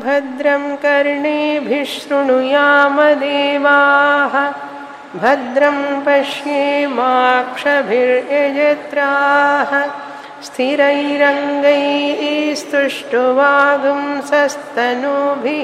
भद्रं कर्णेभिः शृणुयामदेवाः भद्रं पश्येमाक्षभिर्यजत्राः स्थिरैरङ्गैस्तुष्टुवागुंसस्तनूभिः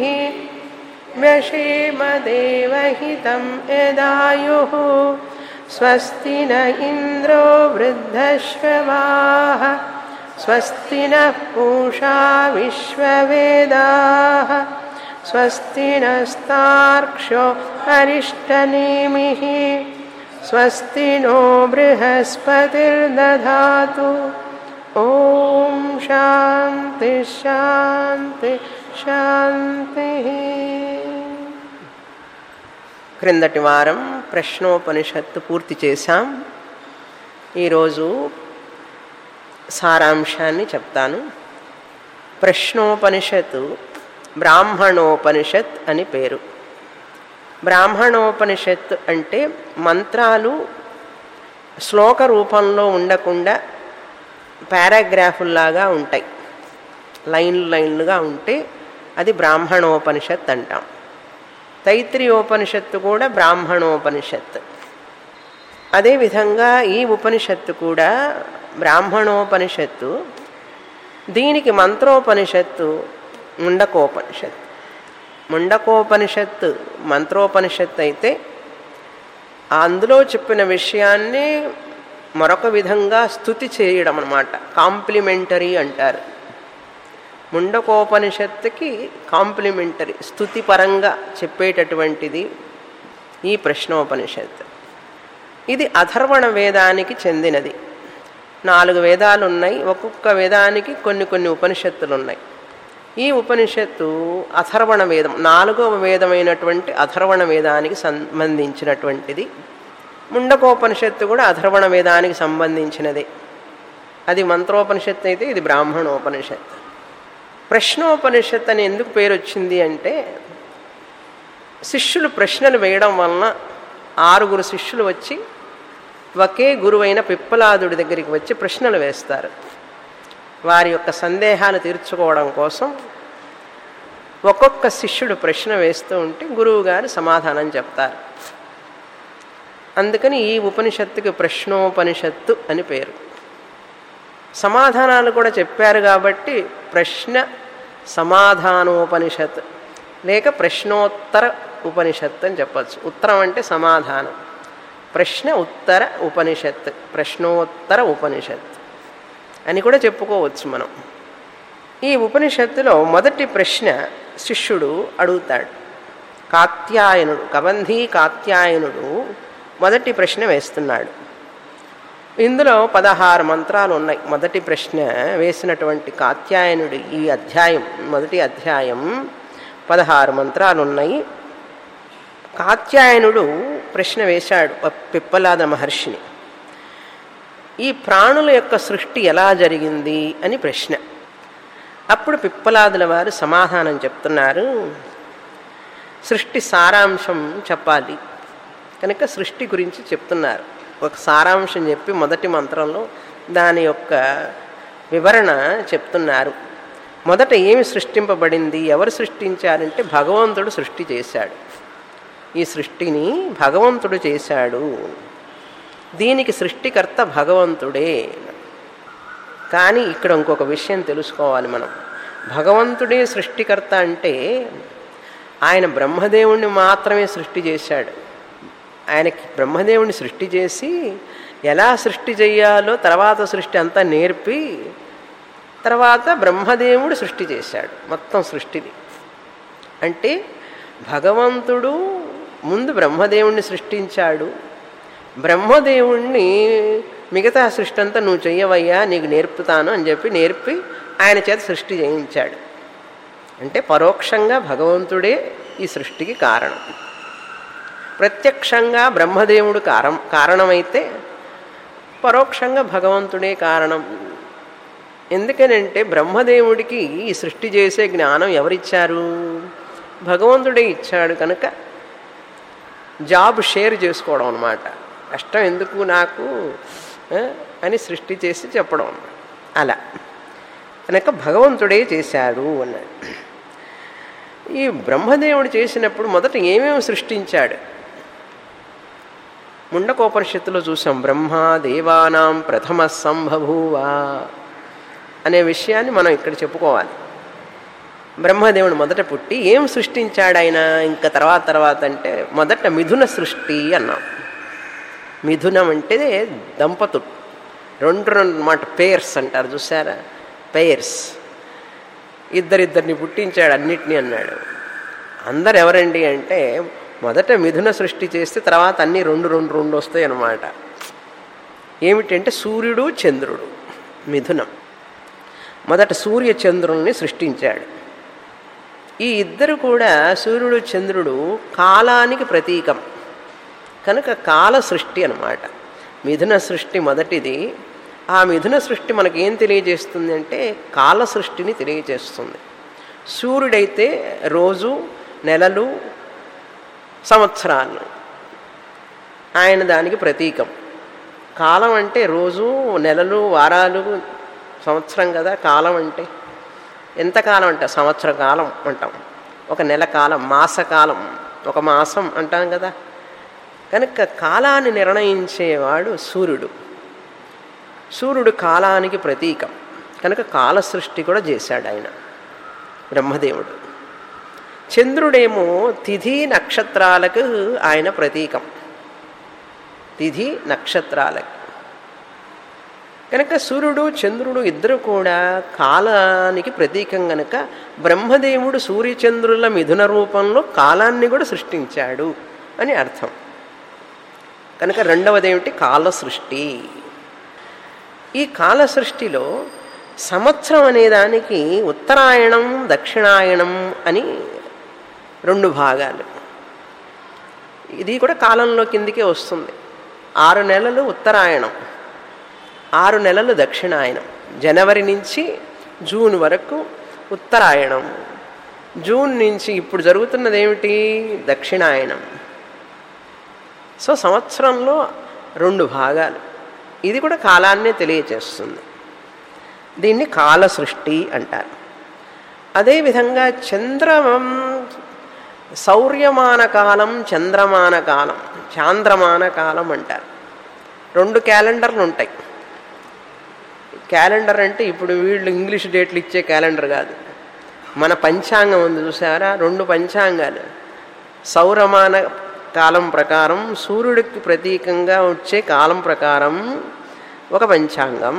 व्यशेमदेवहितं यदायुः स्वस्ति न इन्द्रो वृद्धश्रवाः स्वस्ति नः पूषा विश्ववेदाः स्वस्ति नस्तार्क्ष्यो अरिष्टनेमिः स्वस्ति नो बृहस्पतिर्दधातु ॐ शान्ति శాంతి శాంతి క్రిందటి వారం ప్రశ్నోపనిషత్తు పూర్తి చేశాం ఈరోజు సారాంశాన్ని చెప్తాను ప్రశ్నోపనిషత్తు బ్రాహ్మణోపనిషత్ అని పేరు బ్రాహ్మణోపనిషత్ అంటే మంత్రాలు శ్లోక రూపంలో ఉండకుండా పారాగ్రాఫుల్లాగా ఉంటాయి లైన్లు లైన్లుగా ఉంటే అది బ్రాహ్మణోపనిషత్ అంటాం తైత్రీయోపనిషత్తు కూడా బ్రాహ్మణోపనిషత్ అదేవిధంగా ఈ ఉపనిషత్తు కూడా బ్రాహ్మణోపనిషత్తు దీనికి మంత్రోపనిషత్తు ముండకోపనిషత్తు ముండకోపనిషత్తు మంత్రోపనిషత్తు అయితే అందులో చెప్పిన విషయాన్ని మరొక విధంగా స్థుతి చేయడం అనమాట కాంప్లిమెంటరీ అంటారు ముండకోపనిషత్తుకి కాంప్లిమెంటరీ స్థుతి పరంగా చెప్పేటటువంటిది ఈ ప్రశ్నోపనిషత్తు ఇది అథర్వణ వేదానికి చెందినది నాలుగు వేదాలు ఉన్నాయి ఒక్కొక్క వేదానికి కొన్ని కొన్ని ఉపనిషత్తులు ఉన్నాయి ఈ ఉపనిషత్తు అథర్వణ వేదం నాలుగవ వేదమైనటువంటి అథర్వణ వేదానికి సంబంధించినటువంటిది ముండకోపనిషత్తు కూడా అథర్వణ వేదానికి సంబంధించినదే అది మంత్రోపనిషత్తు అయితే ఇది బ్రాహ్మణోపనిషత్తు ప్రశ్నోపనిషత్ అని ఎందుకు పేరు వచ్చింది అంటే శిష్యులు ప్రశ్నలు వేయడం వలన ఆరుగురు శిష్యులు వచ్చి ఒకే గురువైన పిప్పలాదుడి దగ్గరికి వచ్చి ప్రశ్నలు వేస్తారు వారి యొక్క సందేహాలు తీర్చుకోవడం కోసం ఒక్కొక్క శిష్యుడు ప్రశ్న వేస్తూ ఉంటే గురువు గారు సమాధానం చెప్తారు అందుకని ఈ ఉపనిషత్తుకి ప్రశ్నోపనిషత్తు అని పేరు సమాధానాలు కూడా చెప్పారు కాబట్టి ప్రశ్న సమాధానోపనిషత్ లేక ప్రశ్నోత్తర ఉపనిషత్ అని చెప్పచ్చు ఉత్తరం అంటే సమాధానం ప్రశ్న ఉత్తర ఉపనిషత్ ప్రశ్నోత్తర ఉపనిషత్ అని కూడా చెప్పుకోవచ్చు మనం ఈ ఉపనిషత్తులో మొదటి ప్రశ్న శిష్యుడు అడుగుతాడు కాత్యాయనుడు కబంధీ కాత్యాయనుడు మొదటి ప్రశ్న వేస్తున్నాడు ఇందులో పదహారు మంత్రాలు ఉన్నాయి మొదటి ప్రశ్న వేసినటువంటి కాత్యాయనుడి ఈ అధ్యాయం మొదటి అధ్యాయం పదహారు మంత్రాలు ఉన్నాయి కాత్యాయనుడు ప్రశ్న వేశాడు పిప్పలాద మహర్షిని ఈ ప్రాణుల యొక్క సృష్టి ఎలా జరిగింది అని ప్రశ్న అప్పుడు పిప్పలాదుల వారు సమాధానం చెప్తున్నారు సృష్టి సారాంశం చెప్పాలి కనుక సృష్టి గురించి చెప్తున్నారు ఒక సారాంశం చెప్పి మొదటి మంత్రంలో దాని యొక్క వివరణ చెప్తున్నారు మొదట ఏమి సృష్టింపబడింది ఎవరు సృష్టించారంటే భగవంతుడు సృష్టి చేశాడు ఈ సృష్టిని భగవంతుడు చేశాడు దీనికి సృష్టికర్త భగవంతుడే కానీ ఇక్కడ ఇంకొక విషయం తెలుసుకోవాలి మనం భగవంతుడే సృష్టికర్త అంటే ఆయన బ్రహ్మదేవుణ్ణి మాత్రమే సృష్టి చేశాడు ఆయనకి బ్రహ్మదేవుణ్ణి సృష్టి చేసి ఎలా సృష్టి చేయాలో తర్వాత సృష్టి అంతా నేర్పి తర్వాత బ్రహ్మదేవుడు సృష్టి చేశాడు మొత్తం సృష్టిని అంటే భగవంతుడు ముందు బ్రహ్మదేవుణ్ణి సృష్టించాడు బ్రహ్మదేవుణ్ణి మిగతా సృష్టి అంతా నువ్వు చెయ్యవయ్యా నీకు నేర్పుతాను అని చెప్పి నేర్పి ఆయన చేత సృష్టి చేయించాడు అంటే పరోక్షంగా భగవంతుడే ఈ సృష్టికి కారణం ప్రత్యక్షంగా బ్రహ్మదేవుడు కారం కారణమైతే పరోక్షంగా భగవంతుడే కారణం ఎందుకనంటే బ్రహ్మదేవుడికి ఈ సృష్టి చేసే జ్ఞానం ఎవరిచ్చారు భగవంతుడే ఇచ్చాడు కనుక జాబ్ షేర్ చేసుకోవడం అనమాట కష్టం ఎందుకు నాకు ఆ, అని సృష్టి చేసి చెప్పడం అలా కనుక భగవంతుడే చేశాడు అన్నాడు ఈ బ్రహ్మదేవుడు చేసినప్పుడు మొదట ఏమేమి సృష్టించాడు ముండకోపనిషత్తులో చూసాం బ్రహ్మ దేవానాం ప్రథమ సంభభూవా అనే విషయాన్ని మనం ఇక్కడ చెప్పుకోవాలి బ్రహ్మదేవుడు మొదట పుట్టి ఏం సృష్టించాడు ఆయన ఇంకా తర్వాత తర్వాత అంటే మొదట మిథున సృష్టి అన్నాం మిథునం అంటే దంపతుడు రెండు రెండు మాట పేర్స్ అంటారు చూసారా పేర్స్ ఇద్దరిద్దరిని పుట్టించాడు అన్నిటినీ అన్నాడు అందరు ఎవరండి అంటే మొదట మిథున సృష్టి చేస్తే తర్వాత అన్నీ రెండు రెండు రెండు వస్తాయి అన్నమాట ఏమిటంటే సూర్యుడు చంద్రుడు మిథునం మొదట సూర్య చంద్రుల్ని సృష్టించాడు ఈ ఇద్దరు కూడా సూర్యుడు చంద్రుడు కాలానికి ప్రతీకం కనుక కాల సృష్టి అనమాట మిథున సృష్టి మొదటిది ఆ మిథున సృష్టి మనకి ఏం తెలియజేస్తుంది అంటే కాల సృష్టిని తెలియజేస్తుంది సూర్యుడైతే రోజు నెలలు సంవత్సరాలు ఆయన దానికి ప్రతీకం కాలం అంటే రోజు నెలలు వారాలు సంవత్సరం కదా కాలం అంటే ఎంత కాలం అంటే సంవత్సర కాలం అంటాం ఒక నెల కాలం మాసకాలం ఒక మాసం అంటాం కదా కనుక కాలాన్ని నిర్ణయించేవాడు సూర్యుడు సూర్యుడు కాలానికి ప్రతీకం కనుక కాల సృష్టి కూడా చేశాడు ఆయన బ్రహ్మదేవుడు చంద్రుడేమో తిథి నక్షత్రాలకు ఆయన ప్రతీకం తిథి నక్షత్రాలకు కనుక సూర్యుడు చంద్రుడు ఇద్దరు కూడా కాలానికి ప్రతీకం గనక బ్రహ్మదేవుడు సూర్యచంద్రుల మిథున రూపంలో కాలాన్ని కూడా సృష్టించాడు అని అర్థం కనుక రెండవది ఏమిటి కాల సృష్టి ఈ కాల సృష్టిలో సంవత్సరం అనే దానికి ఉత్తరాయణం దక్షిణాయనం అని రెండు భాగాలు ఇది కూడా కాలంలో కిందికే వస్తుంది ఆరు నెలలు ఉత్తరాయణం ఆరు నెలలు దక్షిణాయనం జనవరి నుంచి జూన్ వరకు ఉత్తరాయణం జూన్ నుంచి ఇప్పుడు జరుగుతున్నది ఏమిటి దక్షిణాయనం సో సంవత్సరంలో రెండు భాగాలు ఇది కూడా కాలాన్నే తెలియచేస్తుంది దీన్ని కాల సృష్టి అంటారు అదేవిధంగా చంద్రమం సౌర్యమాన కాలం చంద్రమాన కాలం చాంద్రమాన కాలం అంటారు రెండు క్యాలెండర్లు ఉంటాయి క్యాలెండర్ అంటే ఇప్పుడు వీళ్ళు ఇంగ్లీష్ డేట్లు ఇచ్చే క్యాలెండర్ కాదు మన పంచాంగం ఉంది చూసారా రెండు పంచాంగాలు సౌరమాన కాలం ప్రకారం సూర్యుడికి ప్రతీకంగా వచ్చే కాలం ప్రకారం ఒక పంచాంగం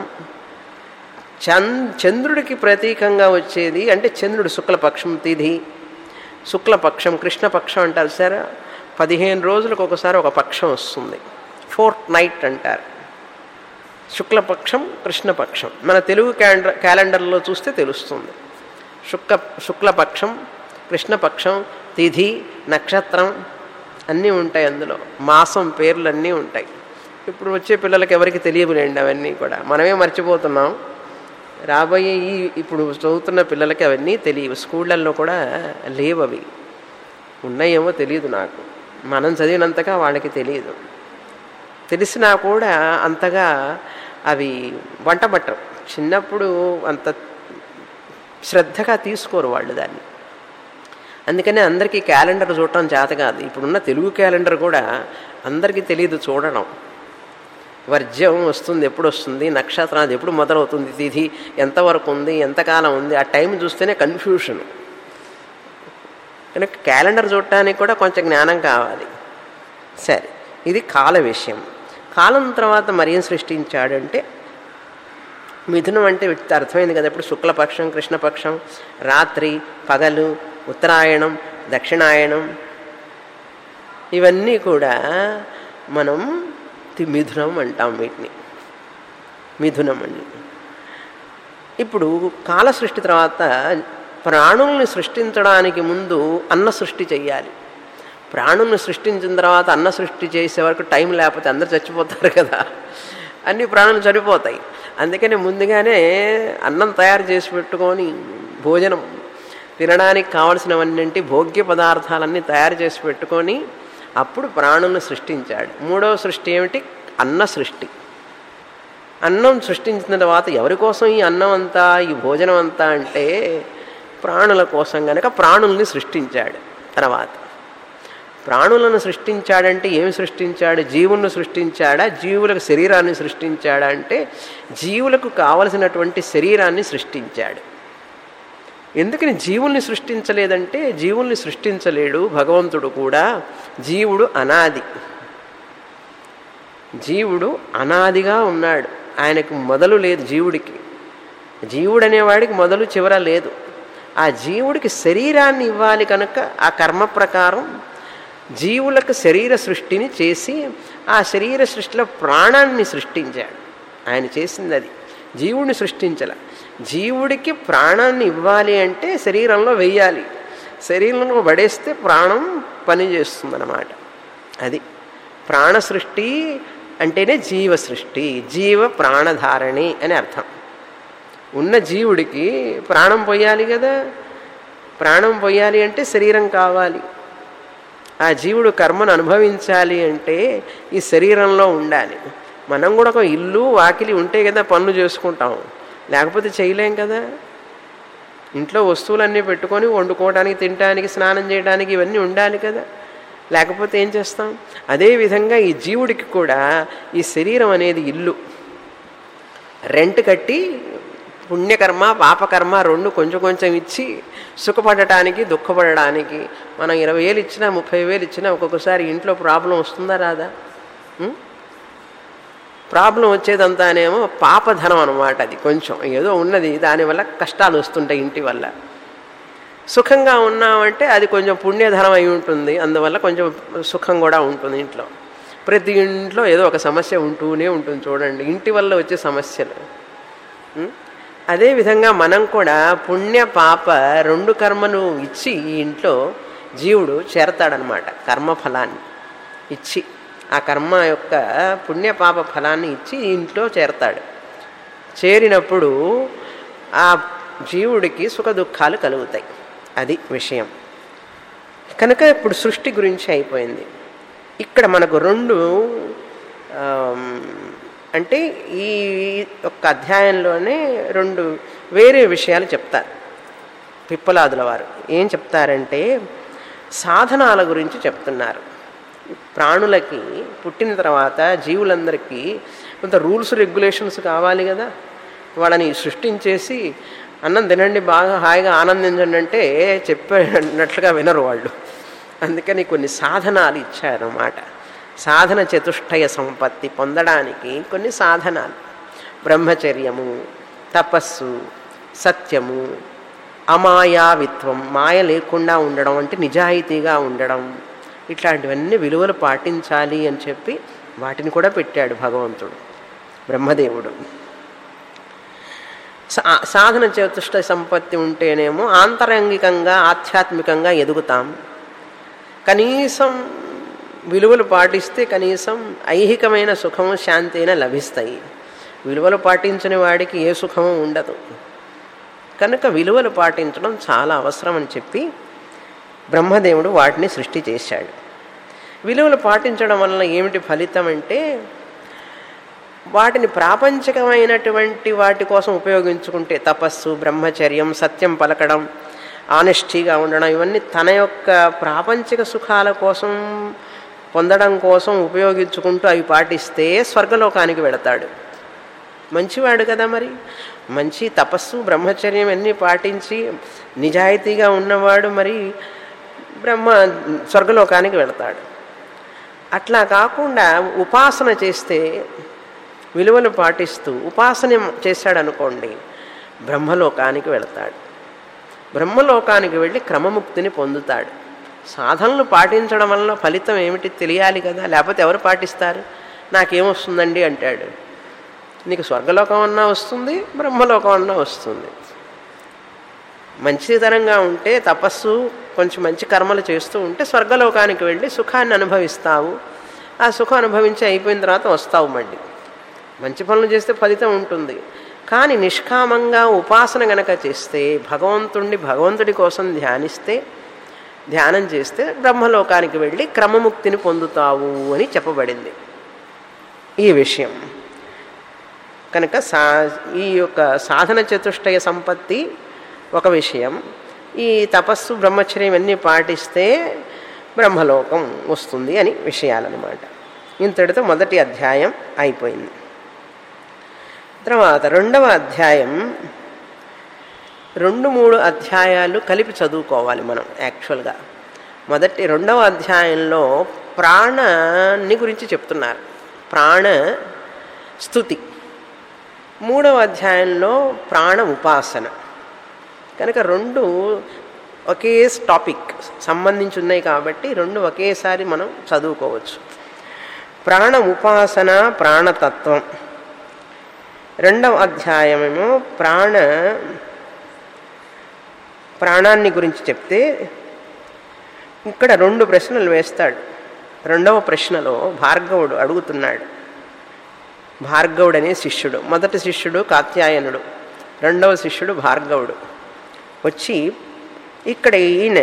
చంద్ చంద్రుడికి ప్రతీకంగా వచ్చేది అంటే చంద్రుడు శుక్లపక్షం తిథి శుక్లపక్షం కృష్ణపక్షం అంటారు సరే పదిహేను రోజులకు ఒకసారి ఒక పక్షం వస్తుంది ఫోర్త్ నైట్ అంటారు శుక్లపక్షం కృష్ణపక్షం మన తెలుగు క్యాలెండర్ క్యాలెండర్లో చూస్తే తెలుస్తుంది శుక్ల శుక్లపక్షం కృష్ణపక్షం తిథి నక్షత్రం అన్నీ ఉంటాయి అందులో మాసం పేర్లు అన్నీ ఉంటాయి ఇప్పుడు వచ్చే పిల్లలకి ఎవరికి తెలియదులేండి అవన్నీ కూడా మనమే మర్చిపోతున్నాం రాబోయే ఈ ఇప్పుడు చదువుతున్న పిల్లలకి అవన్నీ తెలియవు స్కూళ్ళల్లో కూడా లేవు అవి ఉన్నాయేమో తెలియదు నాకు మనం చదివినంతగా వాళ్ళకి తెలియదు తెలిసినా కూడా అంతగా అవి వంట పట్టరు చిన్నప్పుడు అంత శ్రద్ధగా తీసుకోరు వాళ్ళు దాన్ని అందుకనే అందరికీ క్యాలెండర్ చూడటం చేత కాదు ఇప్పుడున్న తెలుగు క్యాలెండర్ కూడా అందరికీ తెలియదు చూడడం వర్జ్యం వస్తుంది ఎప్పుడు వస్తుంది నక్షత్రం అది ఎప్పుడు మొదలవుతుంది తిథి ఎంతవరకు ఉంది ఎంతకాలం ఉంది ఆ టైం చూస్తేనే కన్ఫ్యూషన్ కనుక క్యాలెండర్ చూడటానికి కూడా కొంచెం జ్ఞానం కావాలి సరే ఇది కాల విషయం కాలం తర్వాత మరేం సృష్టించాడంటే మిథునం అంటే అర్థమైంది కదా ఇప్పుడు శుక్లపక్షం కృష్ణపక్షం రాత్రి పగలు ఉత్తరాయణం దక్షిణాయనం ఇవన్నీ కూడా మనం మిథునం అంటాం వీటిని మిథునం అని ఇప్పుడు కాల సృష్టి తర్వాత ప్రాణుల్ని సృష్టించడానికి ముందు అన్న సృష్టి చెయ్యాలి ప్రాణుల్ని సృష్టించిన తర్వాత అన్న సృష్టి చేసే వరకు టైం లేకపోతే అందరు చచ్చిపోతారు కదా అన్ని ప్రాణులు చనిపోతాయి అందుకని ముందుగానే అన్నం తయారు చేసి పెట్టుకొని భోజనం తినడానికి కావలసినవన్నీ భోగ్య పదార్థాలన్నీ తయారు చేసి పెట్టుకొని అప్పుడు ప్రాణులను సృష్టించాడు మూడవ సృష్టి ఏమిటి అన్న సృష్టి అన్నం సృష్టించిన తర్వాత ఎవరి కోసం ఈ అన్నం అంతా ఈ భోజనం అంతా అంటే ప్రాణుల కోసం గనక ప్రాణుల్ని సృష్టించాడు తర్వాత ప్రాణులను సృష్టించాడంటే ఏమి సృష్టించాడు జీవులను సృష్టించాడా జీవులకు శరీరాన్ని సృష్టించాడా అంటే జీవులకు కావలసినటువంటి శరీరాన్ని సృష్టించాడు ఎందుకని జీవుల్ని సృష్టించలేదంటే జీవుల్ని సృష్టించలేడు భగవంతుడు కూడా జీవుడు అనాది జీవుడు అనాదిగా ఉన్నాడు ఆయనకు మొదలు లేదు జీవుడికి జీవుడు అనేవాడికి మొదలు చివర లేదు ఆ జీవుడికి శరీరాన్ని ఇవ్వాలి కనుక ఆ కర్మ ప్రకారం జీవులకు శరీర సృష్టిని చేసి ఆ శరీర సృష్టిలో ప్రాణాన్ని సృష్టించాడు ఆయన చేసింది అది జీవుడిని సృష్టించాల జీవుడికి ప్రాణాన్ని ఇవ్వాలి అంటే శరీరంలో వెయ్యాలి శరీరంలో పడేస్తే ప్రాణం పనిచేస్తుందన్నమాట అది ప్రాణ సృష్టి అంటేనే జీవ సృష్టి జీవ ప్రాణధారణి అని అర్థం ఉన్న జీవుడికి ప్రాణం పోయాలి కదా ప్రాణం పోయాలి అంటే శరీరం కావాలి ఆ జీవుడు కర్మను అనుభవించాలి అంటే ఈ శరీరంలో ఉండాలి మనం కూడా ఒక ఇల్లు వాకిలి ఉంటే కదా పనులు చేసుకుంటాం లేకపోతే చేయలేం కదా ఇంట్లో వస్తువులన్నీ పెట్టుకొని వండుకోవడానికి తినడానికి స్నానం చేయడానికి ఇవన్నీ ఉండాలి కదా లేకపోతే ఏం చేస్తాం అదేవిధంగా ఈ జీవుడికి కూడా ఈ శరీరం అనేది ఇల్లు రెంట్ కట్టి పుణ్యకర్మ పాపకర్మ రెండు కొంచెం కొంచెం ఇచ్చి సుఖపడటానికి దుఃఖపడడానికి మనం ఇరవై వేలు ఇచ్చినా ముప్పై వేలు ఇచ్చినా ఒక్కొక్కసారి ఇంట్లో ప్రాబ్లం వస్తుందా రాదా ఉం? ప్రాబ్లం వచ్చేదంతానేమో పాపధనం అనమాట అది కొంచెం ఏదో ఉన్నది దానివల్ల కష్టాలు వస్తుంటాయి ఇంటి వల్ల సుఖంగా ఉన్నామంటే అది కొంచెం పుణ్యధనం అయి ఉంటుంది అందువల్ల కొంచెం సుఖం కూడా ఉంటుంది ఇంట్లో ప్రతి ఇంట్లో ఏదో ఒక సమస్య ఉంటూనే ఉంటుంది చూడండి ఇంటి వల్ల వచ్చే సమస్యలు ఉం? అదేవిధంగా మనం కూడా పుణ్య పాప రెండు కర్మను ఇచ్చి ఈ ఇంట్లో జీవుడు చేరతాడనమాట కర్మఫలాన్ని ఇచ్చి ఆ కర్మ యొక్క పుణ్య పాప ఫలాన్ని ఇచ్చి ఈ ఇంట్లో చేరతాడు చేరినప్పుడు ఆ జీవుడికి సుఖ దుఃఖాలు కలుగుతాయి అది విషయం కనుక ఇప్పుడు సృష్టి గురించి అయిపోయింది ఇక్కడ మనకు రెండు ఆమ్, అంటే ఈ యొక్క అధ్యాయంలోనే రెండు వేరే విషయాలు చెప్తారు పిప్పలాదుల వారు ఏం చెప్తారంటే సాధనాల గురించి చెప్తున్నారు ప్రాణులకి పుట్టిన తర్వాత జీవులందరికీ కొంత రూల్స్ రెగ్యులేషన్స్ కావాలి కదా వాళ్ళని సృష్టించేసి అన్నం తినండి బాగా హాయిగా ఆనందించండి అంటే చెప్పినట్లుగా వినరు వాళ్ళు అందుకని కొన్ని సాధనాలు ఇచ్చారన్నమాట సాధన చతుష్టయ సంపత్తి పొందడానికి కొన్ని సాధనాలు బ్రహ్మచర్యము తపస్సు సత్యము అమాయావిత్వం మాయ లేకుండా ఉండడం అంటే నిజాయితీగా ఉండడం ఇట్లాంటివన్నీ విలువలు పాటించాలి అని చెప్పి వాటిని కూడా పెట్టాడు భగవంతుడు బ్రహ్మదేవుడు సా- సాధన చతుష్ట సంపత్తి ఉంటేనేమో ఆంతరంగికంగా ఆధ్యాత్మికంగా ఎదుగుతాం కనీసం విలువలు పాటిస్తే కనీసం ఐహికమైన సుఖము శాంతి అయినా లభిస్తాయి విలువలు పాటించని వాడికి ఏ సుఖము ఉండదు కనుక విలువలు పాటించడం చాలా అవసరం అని చెప్పి బ్రహ్మదేవుడు వాటిని సృష్టి చేశాడు విలువలు పాటించడం వలన ఏమిటి ఫలితం అంటే వాటిని ప్రాపంచికమైనటువంటి వాటి కోసం ఉపయోగించుకుంటే తపస్సు బ్రహ్మచర్యం సత్యం పలకడం ఆనెస్టీగా ఉండడం ఇవన్నీ తన యొక్క ప్రాపంచిక సుఖాల కోసం పొందడం కోసం ఉపయోగించుకుంటూ అవి పాటిస్తే స్వర్గలోకానికి వెళతాడు మంచివాడు కదా మరి మంచి తపస్సు బ్రహ్మచర్యం అన్నీ పాటించి నిజాయితీగా ఉన్నవాడు మరి బ్రహ్మ స్వర్గలోకానికి వెళతాడు అట్లా కాకుండా ఉపాసన చేస్తే విలువలు పాటిస్తూ ఉపాసన చేశాడు అనుకోండి బ్రహ్మలోకానికి వెళతాడు బ్రహ్మలోకానికి వెళ్ళి క్రమముక్తిని పొందుతాడు సాధనలు పాటించడం వల్ల ఫలితం ఏమిటి తెలియాలి కదా లేకపోతే ఎవరు పాటిస్తారు నాకేమొస్తుందండి అంటాడు నీకు స్వర్గలోకం అన్నా వస్తుంది బ్రహ్మలోకం అన్నా వస్తుంది మంచితనంగా ఉంటే తపస్సు కొంచెం మంచి కర్మలు చేస్తూ ఉంటే స్వర్గలోకానికి వెళ్ళి సుఖాన్ని అనుభవిస్తావు ఆ సుఖం అనుభవించి అయిపోయిన తర్వాత వస్తావు మళ్ళీ మంచి పనులు చేస్తే ఫలితం ఉంటుంది కానీ నిష్కామంగా ఉపాసన గనక చేస్తే భగవంతుణ్ణి భగవంతుడి కోసం ధ్యానిస్తే ధ్యానం చేస్తే బ్రహ్మలోకానికి వెళ్ళి క్రమముక్తిని పొందుతావు అని చెప్పబడింది ఈ విషయం కనుక సా ఈ యొక్క సాధన చతుష్టయ సంపత్తి ఒక విషయం ఈ తపస్సు బ్రహ్మచర్యం ఇవన్నీ పాటిస్తే బ్రహ్మలోకం వస్తుంది అని విషయాలన్నమాట ఇంతటితో మొదటి అధ్యాయం అయిపోయింది తర్వాత రెండవ అధ్యాయం రెండు మూడు అధ్యాయాలు కలిపి చదువుకోవాలి మనం యాక్చువల్గా మొదటి రెండవ అధ్యాయంలో ప్రాణాన్ని గురించి చెప్తున్నారు ప్రాణ స్థుతి మూడవ అధ్యాయంలో ప్రాణ ఉపాసన కనుక రెండు ఒకే టాపిక్ సంబంధించి ఉన్నాయి కాబట్టి రెండు ఒకేసారి మనం చదువుకోవచ్చు ప్రాణ ఉపాసన ప్రాణతత్వం రెండవ అధ్యాయమేమో ప్రాణ ప్రాణాన్ని గురించి చెప్తే ఇక్కడ రెండు ప్రశ్నలు వేస్తాడు రెండవ ప్రశ్నలో భార్గవుడు అడుగుతున్నాడు భార్గవుడు అనే శిష్యుడు మొదటి శిష్యుడు కాత్యాయనుడు రెండవ శిష్యుడు భార్గవుడు వచ్చి ఇక్కడ ఈయన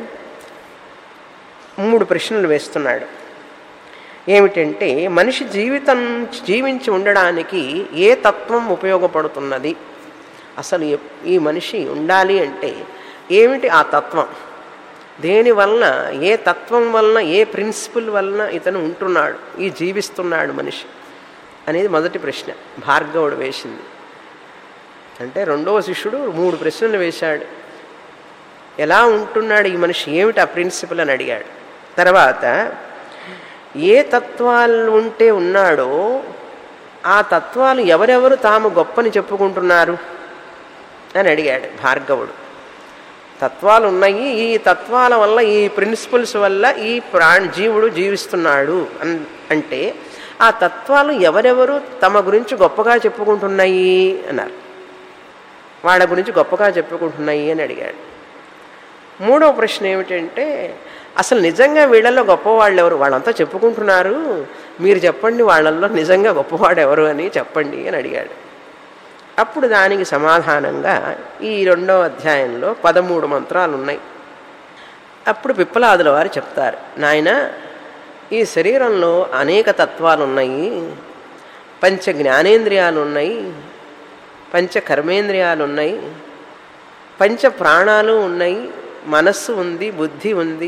మూడు ప్రశ్నలు వేస్తున్నాడు ఏమిటంటే మనిషి జీవితం జీవించి ఉండడానికి ఏ తత్వం ఉపయోగపడుతున్నది అసలు ఎప్- ఈ మనిషి ఉండాలి అంటే ఏమిటి ఆ తత్వం దేని వలన ఏ తత్వం వలన ఏ ప్రిన్సిపల్ వలన ఇతను ఉంటున్నాడు ఈ జీవిస్తున్నాడు మనిషి అనేది మొదటి ప్రశ్న భార్గవుడు వేసింది అంటే రెండవ శిష్యుడు మూడు ప్రశ్నలు వేశాడు ఎలా ఉంటున్నాడు ఈ మనిషి ఏమిటి ఆ ప్రిన్సిపల్ అని అడిగాడు తర్వాత ఏ తత్వాలు ఉంటే ఉన్నాడో ఆ తత్వాలు ఎవరెవరు తాము గొప్పని చెప్పుకుంటున్నారు అని అడిగాడు భార్గవుడు తత్వాలు ఉన్నాయి ఈ తత్వాల వల్ల ఈ ప్రిన్సిపల్స్ వల్ల ఈ ప్రాణ జీవుడు జీవిస్తున్నాడు అన్ అంటే ఆ తత్వాలు ఎవరెవరు తమ గురించి గొప్పగా చెప్పుకుంటున్నాయి అన్నారు వాళ్ళ గురించి గొప్పగా చెప్పుకుంటున్నాయి అని అడిగాడు మూడవ ప్రశ్న ఏమిటంటే అసలు నిజంగా వీళ్ళల్లో గొప్పవాళ్ళు ఎవరు వాళ్ళంతా చెప్పుకుంటున్నారు మీరు చెప్పండి వాళ్ళల్లో నిజంగా గొప్పవాడు ఎవరు అని చెప్పండి అని అడిగాడు అప్పుడు దానికి సమాధానంగా ఈ రెండవ అధ్యాయంలో పదమూడు మంత్రాలు ఉన్నాయి అప్పుడు పిప్పలాదుల వారు చెప్తారు నాయన ఈ శరీరంలో అనేక తత్వాలు ఉన్నాయి పంచ జ్ఞానేంద్రియాలు ఉన్నాయి పంచ కర్మేంద్రియాలు ఉన్నాయి పంచ ప్రాణాలు ఉన్నాయి మనస్సు ఉంది బుద్ధి ఉంది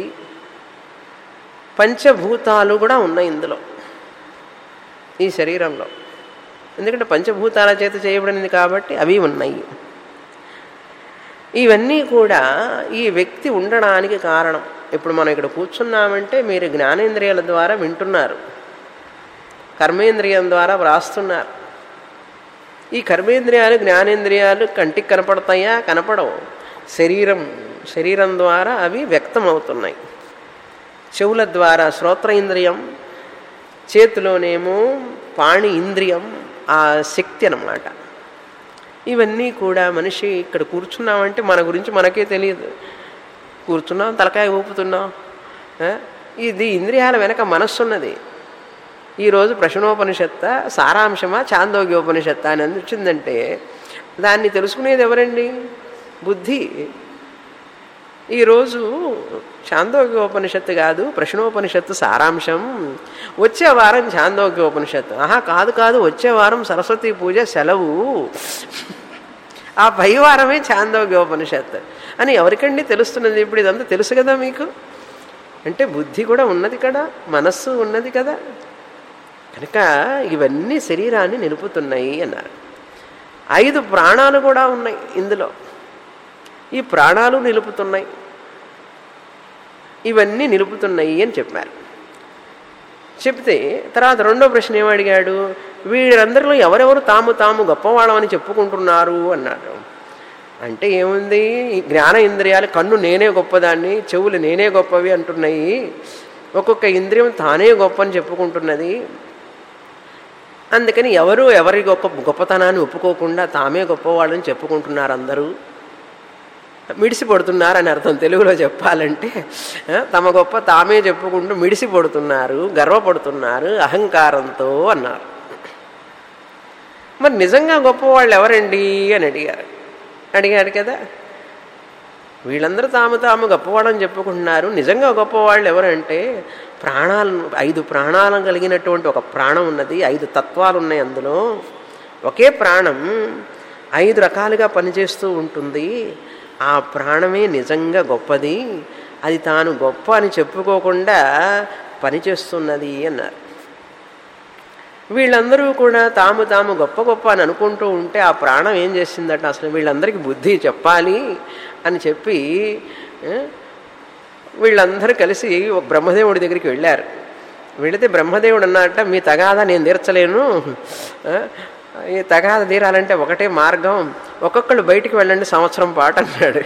పంచభూతాలు కూడా ఉన్నాయి ఇందులో ఈ శరీరంలో ఎందుకంటే పంచభూతాల చేత చేయబడినది కాబట్టి అవి ఉన్నాయి ఇవన్నీ కూడా ఈ వ్యక్తి ఉండడానికి కారణం ఇప్పుడు మనం ఇక్కడ కూర్చున్నామంటే మీరు జ్ఞానేంద్రియాల ద్వారా వింటున్నారు కర్మేంద్రియం ద్వారా వ్రాస్తున్నారు ఈ కర్మేంద్రియాలు జ్ఞానేంద్రియాలు కంటికి కనపడతాయా కనపడవు శరీరం శరీరం ద్వారా అవి వ్యక్తం అవుతున్నాయి చెవుల ద్వారా శ్రోత్ర ఇంద్రియం చేతిలోనేమో పాణి ఇంద్రియం ఆ శక్తి అన్నమాట ఇవన్నీ కూడా మనిషి ఇక్కడ కూర్చున్నామంటే మన గురించి మనకే తెలియదు కూర్చున్నాం తలకాయ ఊపుతున్నాం ఆ? ఇది ఇంద్రియాల వెనక మనస్సు ఉన్నది ఈరోజు ప్రశ్నోపనిషత్త సారాంశమా చాందోగ్యోపనిషత్త అని అని వచ్చిందంటే దాన్ని తెలుసుకునేది ఎవరండి బుద్ధి ఈరోజు చాందోగ్యోపనిషత్తు కాదు ప్రశ్నోపనిషత్తు సారాంశం వచ్చే వారం చాందోగ్యోపనిషత్తు ఆహా కాదు కాదు వచ్చే వారం సరస్వతి పూజ సెలవు ఆ పై వారమే చాందోగ్యోపనిషత్తు అని ఎవరికండి తెలుస్తున్నది ఇప్పుడు ఇదంతా తెలుసు కదా మీకు అంటే బుద్ధి కూడా ఉన్నది కదా మనస్సు ఉన్నది కదా కనుక ఇవన్నీ శరీరాన్ని నిలుపుతున్నాయి అన్నారు ఐదు ప్రాణాలు కూడా ఉన్నాయి ఇందులో ఈ ప్రాణాలు నిలుపుతున్నాయి ఇవన్నీ నిలుపుతున్నాయి అని చెప్పారు చెప్తే తర్వాత రెండో ప్రశ్న ఏమడిగాడు వీరందరిలో ఎవరెవరు తాము తాము గొప్పవాళ్ళమని చెప్పుకుంటున్నారు అన్నారు అంటే ఏముంది ఈ జ్ఞాన ఇంద్రియాలు కన్ను నేనే గొప్పదాన్ని చెవులు నేనే గొప్పవి అంటున్నాయి ఒక్కొక్క ఇంద్రియం తానే గొప్ప అని చెప్పుకుంటున్నది అందుకని ఎవరు ఎవరి గొప్ప గొప్పతనాన్ని ఒప్పుకోకుండా తామే గొప్పవాళ్ళని చెప్పుకుంటున్నారు అందరూ మిడిసి పడుతున్నారు అని అర్థం తెలుగులో చెప్పాలంటే ఆ, తమ గొప్ప తామే చెప్పుకుంటూ మిడిసి పడుతున్నారు గర్వపడుతున్నారు అహంకారంతో అన్నారు మరి నిజంగా గొప్పవాళ్ళు ఎవరండి అని అడిగారు అడిగారు కదా వీళ్ళందరూ తాము తాము గొప్పవాళ్ళని చెప్పుకుంటున్నారు నిజంగా గొప్పవాళ్ళు ఎవరంటే ప్రాణాలను ఐదు ప్రాణాలను కలిగినటువంటి ఒక ప్రాణం ఉన్నది ఐదు తత్వాలు ఉన్నాయి అందులో ఒకే ప్రాణం ఐదు రకాలుగా పనిచేస్తూ ఉంటుంది ఆ ప్రాణమే నిజంగా గొప్పది అది తాను గొప్ప అని చెప్పుకోకుండా పనిచేస్తున్నది అన్నారు వీళ్ళందరూ కూడా తాము తాము గొప్ప గొప్ప అని అనుకుంటూ ఉంటే ఆ ప్రాణం ఏం చేసిందట అసలు వీళ్ళందరికీ బుద్ధి చెప్పాలి అని చెప్పి ఆ, వీళ్ళందరూ కలిసి ఒక బ్రహ్మదేవుడి దగ్గరికి వెళ్ళారు వెళితే బ్రహ్మదేవుడు అన్నట్ట మీ తగాదా నేను తీర్చలేను ఆ, ఈ తగాద తీరాలంటే ఒకటే మార్గం ఒక్కొక్కళ్ళు బయటికి వెళ్ళండి సంవత్సరం పాటు అన్నాడు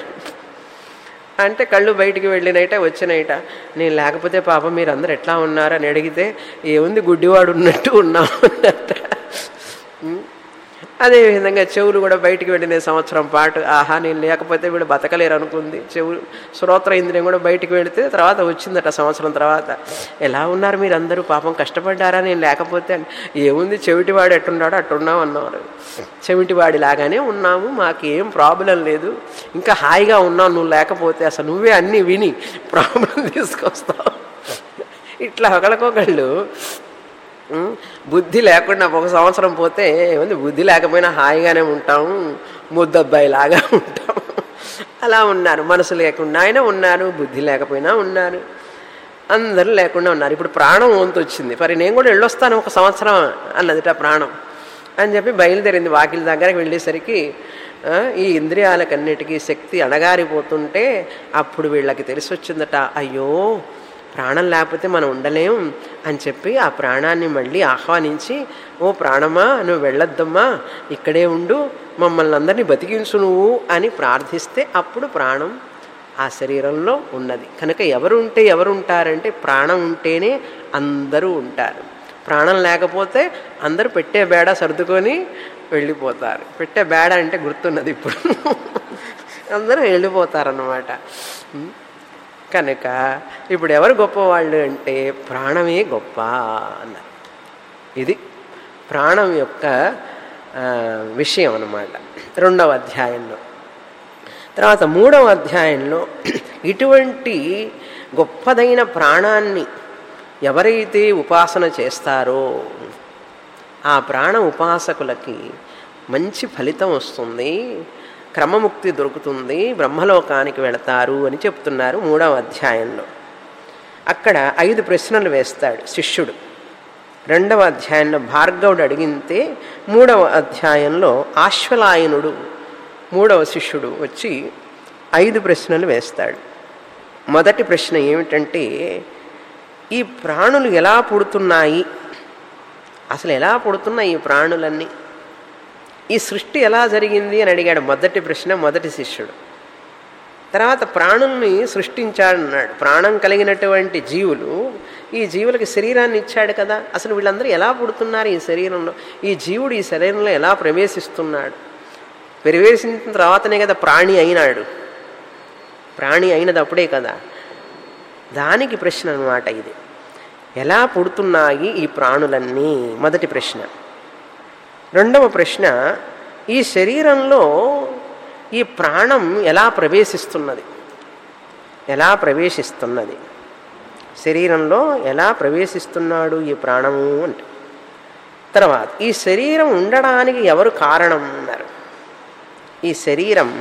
అంటే కళ్ళు బయటికి వెళ్ళినైట వచ్చినైట నేను లేకపోతే పాపం మీరు అందరు ఎట్లా ఉన్నారని అడిగితే ఏముంది గుడ్డివాడు ఉన్నట్టు ఉన్నాం అన్నట్ట ఉం. అదేవిధంగా చెవులు కూడా బయటికి వెళ్ళిన సంవత్సరం పాటు ఆహా నేను లేకపోతే వీళ్ళు బతకలేరు అనుకుంది చెవులు శ్రోత్ర ఇంద్రియం కూడా బయటికి వెళితే తర్వాత వచ్చిందట సంవత్సరం తర్వాత ఎలా ఉన్నారు మీరు అందరూ పాపం కష్టపడ్డారా నేను లేకపోతే అని. ఏముంది చెవిటివాడు ఎట్టున్నాడో అట్టున్నాం అన్నారు చెవిటివాడి లాగానే ఉన్నాము మాకేం ప్రాబ్లం లేదు ఇంకా హాయిగా ఉన్నావు నువ్వు లేకపోతే అసలు నువ్వే అన్నీ విని ప్రాబ్లం తీసుకొస్తావు ఇట్లా ఒకళ్ళకొకళ్ళు ఉం, బుద్ధి లేకుండా ఒక సంవత్సరం పోతే ఏముంది బుద్ధి లేకపోయినా హాయిగానే ఉంటాము ముద్దబ్బాయి లాగా ఉంటాం అలా ఉన్నారు మనసు లేకుండా అయినా ఉన్నారు బుద్ధి లేకపోయినా ఉన్నారు అందరూ లేకుండా ఉన్నారు ఇప్పుడు ప్రాణం వంతు వచ్చింది మరి నేను కూడా వెళ్ళొస్తాను ఒక సంవత్సరం అన్నదిట ప్రాణం అని చెప్పి బయలుదేరింది వాకిలి దగ్గరకు వెళ్ళేసరికి ఆ, ఈ ఇంద్రియాలకన్నిటికీ శక్తి అణగారిపోతుంటే అప్పుడు వీళ్ళకి తెలిసి వచ్చిందట అయ్యో ప్రాణం లేకపోతే మనం ఉండలేం అని చెప్పి ఆ ప్రాణాన్ని మళ్ళీ ఆహ్వానించి ఓ ప్రాణమా నువ్వు వెళ్ళొద్దమ్మా ఇక్కడే ఉండు మమ్మల్ని అందరినీ బతికించు నువ్వు అని ప్రార్థిస్తే అప్పుడు ప్రాణం ఆ శరీరంలో ఉన్నది కనుక ఎవరు ఉంటే ఎవరు ఉంటారంటే ప్రాణం ఉంటేనే అందరూ ఉంటారు ప్రాణం లేకపోతే అందరూ పెట్టే బేడ సర్దుకొని వెళ్ళిపోతారు పెట్టే బేడ అంటే గుర్తున్నది ఇప్పుడు అందరూ వెళ్ళిపోతారన్నమాట ఉం. కనుక ఇప్పుడు ఎవరు గొప్పవాళ్ళు అంటే ప్రాణమే గొప్ప అన్నారు ఇది ప్రాణం యొక్క ఆ, విషయం అన్నమాట రెండవ అధ్యాయంలో తర్వాత మూడవ అధ్యాయంలో ఇటువంటి గొప్పదైన ప్రాణాన్ని ఎవరైతే ఉపాసన చేస్తారో ఆ ప్రాణ ఉపాసకులకి మంచి ఫలితం వస్తుంది క్రమముక్తి దొరుకుతుంది బ్రహ్మలోకానికి వెళతారు అని చెప్తున్నారు మూడవ అధ్యాయంలో అక్కడ ఐదు ప్రశ్నలు వేస్తాడు శిష్యుడు రెండవ అధ్యాయంలో భార్గవుడు అడిగితే మూడవ అధ్యాయంలో ఆశ్వలాయనుడు మూడవ శిష్యుడు వచ్చి ఐదు ప్రశ్నలు వేస్తాడు మొదటి ప్రశ్న ఏమిటంటే ఈ ప్రాణులు ఎలా పుడుతున్నాయి అసలు ఎలా పుడుతున్నాయి ఈ ప్రాణులన్నీ ఈ సృష్టి ఎలా జరిగింది అని అడిగాడు మొదటి ప్రశ్న మొదటి శిష్యుడు తర్వాత ప్రాణుల్ని సృష్టించాడన్నాడు ప్రాణం కలిగినటువంటి జీవులు ఈ జీవులకి శరీరాన్ని ఇచ్చాడు కదా అసలు వీళ్ళందరూ ఎలా పుడుతున్నారు ఈ శరీరంలో ఈ జీవుడు ఈ శరీరంలో ఎలా ప్రవేశిస్తున్నాడు ప్రవేశించిన తర్వాతనే కదా ప్రాణి అయినాడు ప్రాణి అయినది అప్పుడే కదా దానికి ప్రశ్న అనమాట ఇది ఎలా పుడుతున్నాయి ఈ ప్రాణులన్నీ మొదటి ప్రశ్న రెండవ ప్రశ్న ఈ శరీరంలో ఈ ప్రాణం ఎలా ప్రవేశిస్తున్నది ఎలా ప్రవేశిస్తున్నది శరీరంలో ఎలా ప్రవేశిస్తున్నాడు ఈ ప్రాణము అంటే తర్వాత ఈ శరీరం ఉండడానికి ఎవరు కారణం అన్నారు ఈ శరీరం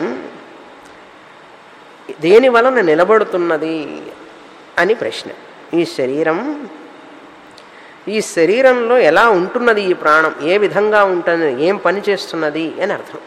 దేని వలన నిలబడుతున్నది అని ప్రశ్న ఈ శరీరం ఈ శరీరంలో ఎలా ఉంటున్నది ఈ ప్రాణం ఏ విధంగా ఉంటుంది ఏం పని చేస్తున్నది అని అర్థం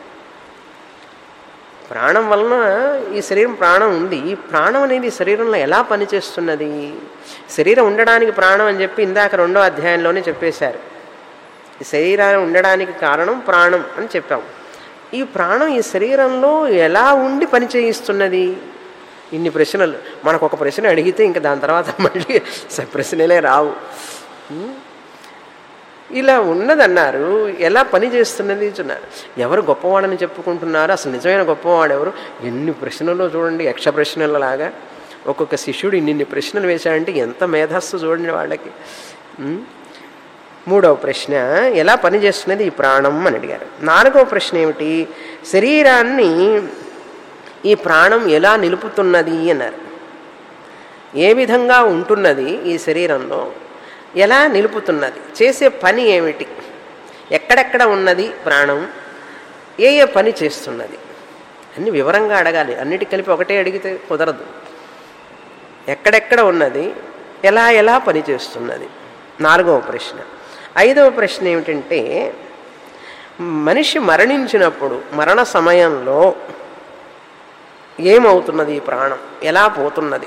ప్రాణం వలన ఈ శరీరం ప్రాణం ఉంది ఈ ప్రాణం అనేది ఈ శరీరంలో ఎలా పనిచేస్తున్నది శరీరం ఉండడానికి ప్రాణం అని చెప్పి ఇందాక రెండో అధ్యాయంలోనే చెప్పేశారు ఈ శరీరాన్ని ఉండడానికి కారణం ప్రాణం అని చెప్పాం ఈ ప్రాణం ఈ శరీరంలో ఎలా ఉండి పని చేయిస్తున్నది ఇన్ని ప్రశ్నలు మనకు ఒక ప్రశ్న అడిగితే ఇంకా దాని తర్వాత మళ్ళీ స- ప్రశ్నలే రావు ఉం? ఇలా ఉన్నదన్నారు ఎలా పని చేస్తున్నది చూన్నారు ఎవరు గొప్పవాడని చెప్పుకుంటున్నారు అసలు నిజమైన గొప్పవాడు ఎవరు ఎన్ని ప్రశ్నలు చూడండి యక్ష ప్రశ్నలలాగా ఒక్కొక్క శిష్యుడు ఇన్ని ప్రశ్నలు వేశాడంటే ఎంత మేధస్సు చూడండి వాళ్ళకి ఉం? మూడవ ప్రశ్న ఎలా పనిచేస్తున్నది ఈ ప్రాణం అని అడిగారు నాలుగవ ప్రశ్న ఏమిటి శరీరాన్ని ఈ ప్రాణం ఎలా నిలుపుతున్నది అన్నారు ఏ విధంగా ఉంటున్నది ఈ శరీరంలో ఎలా నిలుపుతున్నది చేసే పని ఏమిటి ఎక్కడెక్కడ ఉన్నది ప్రాణం ఏ ఏ పని చేస్తున్నది అన్ని వివరంగా అడగాలి అన్నిటి కలిపి ఒకటే అడిగితే కుదరదు ఎక్కడెక్కడ ఉన్నది ఎలా ఎలా పనిచేస్తున్నది నాలుగవ ప్రశ్న ఐదవ ప్రశ్న ఏమిటంటే మనిషి మరణించినప్పుడు మరణ సమయంలో ఏమవుతున్నది ఈ ప్రాణం ఎలా పోతున్నది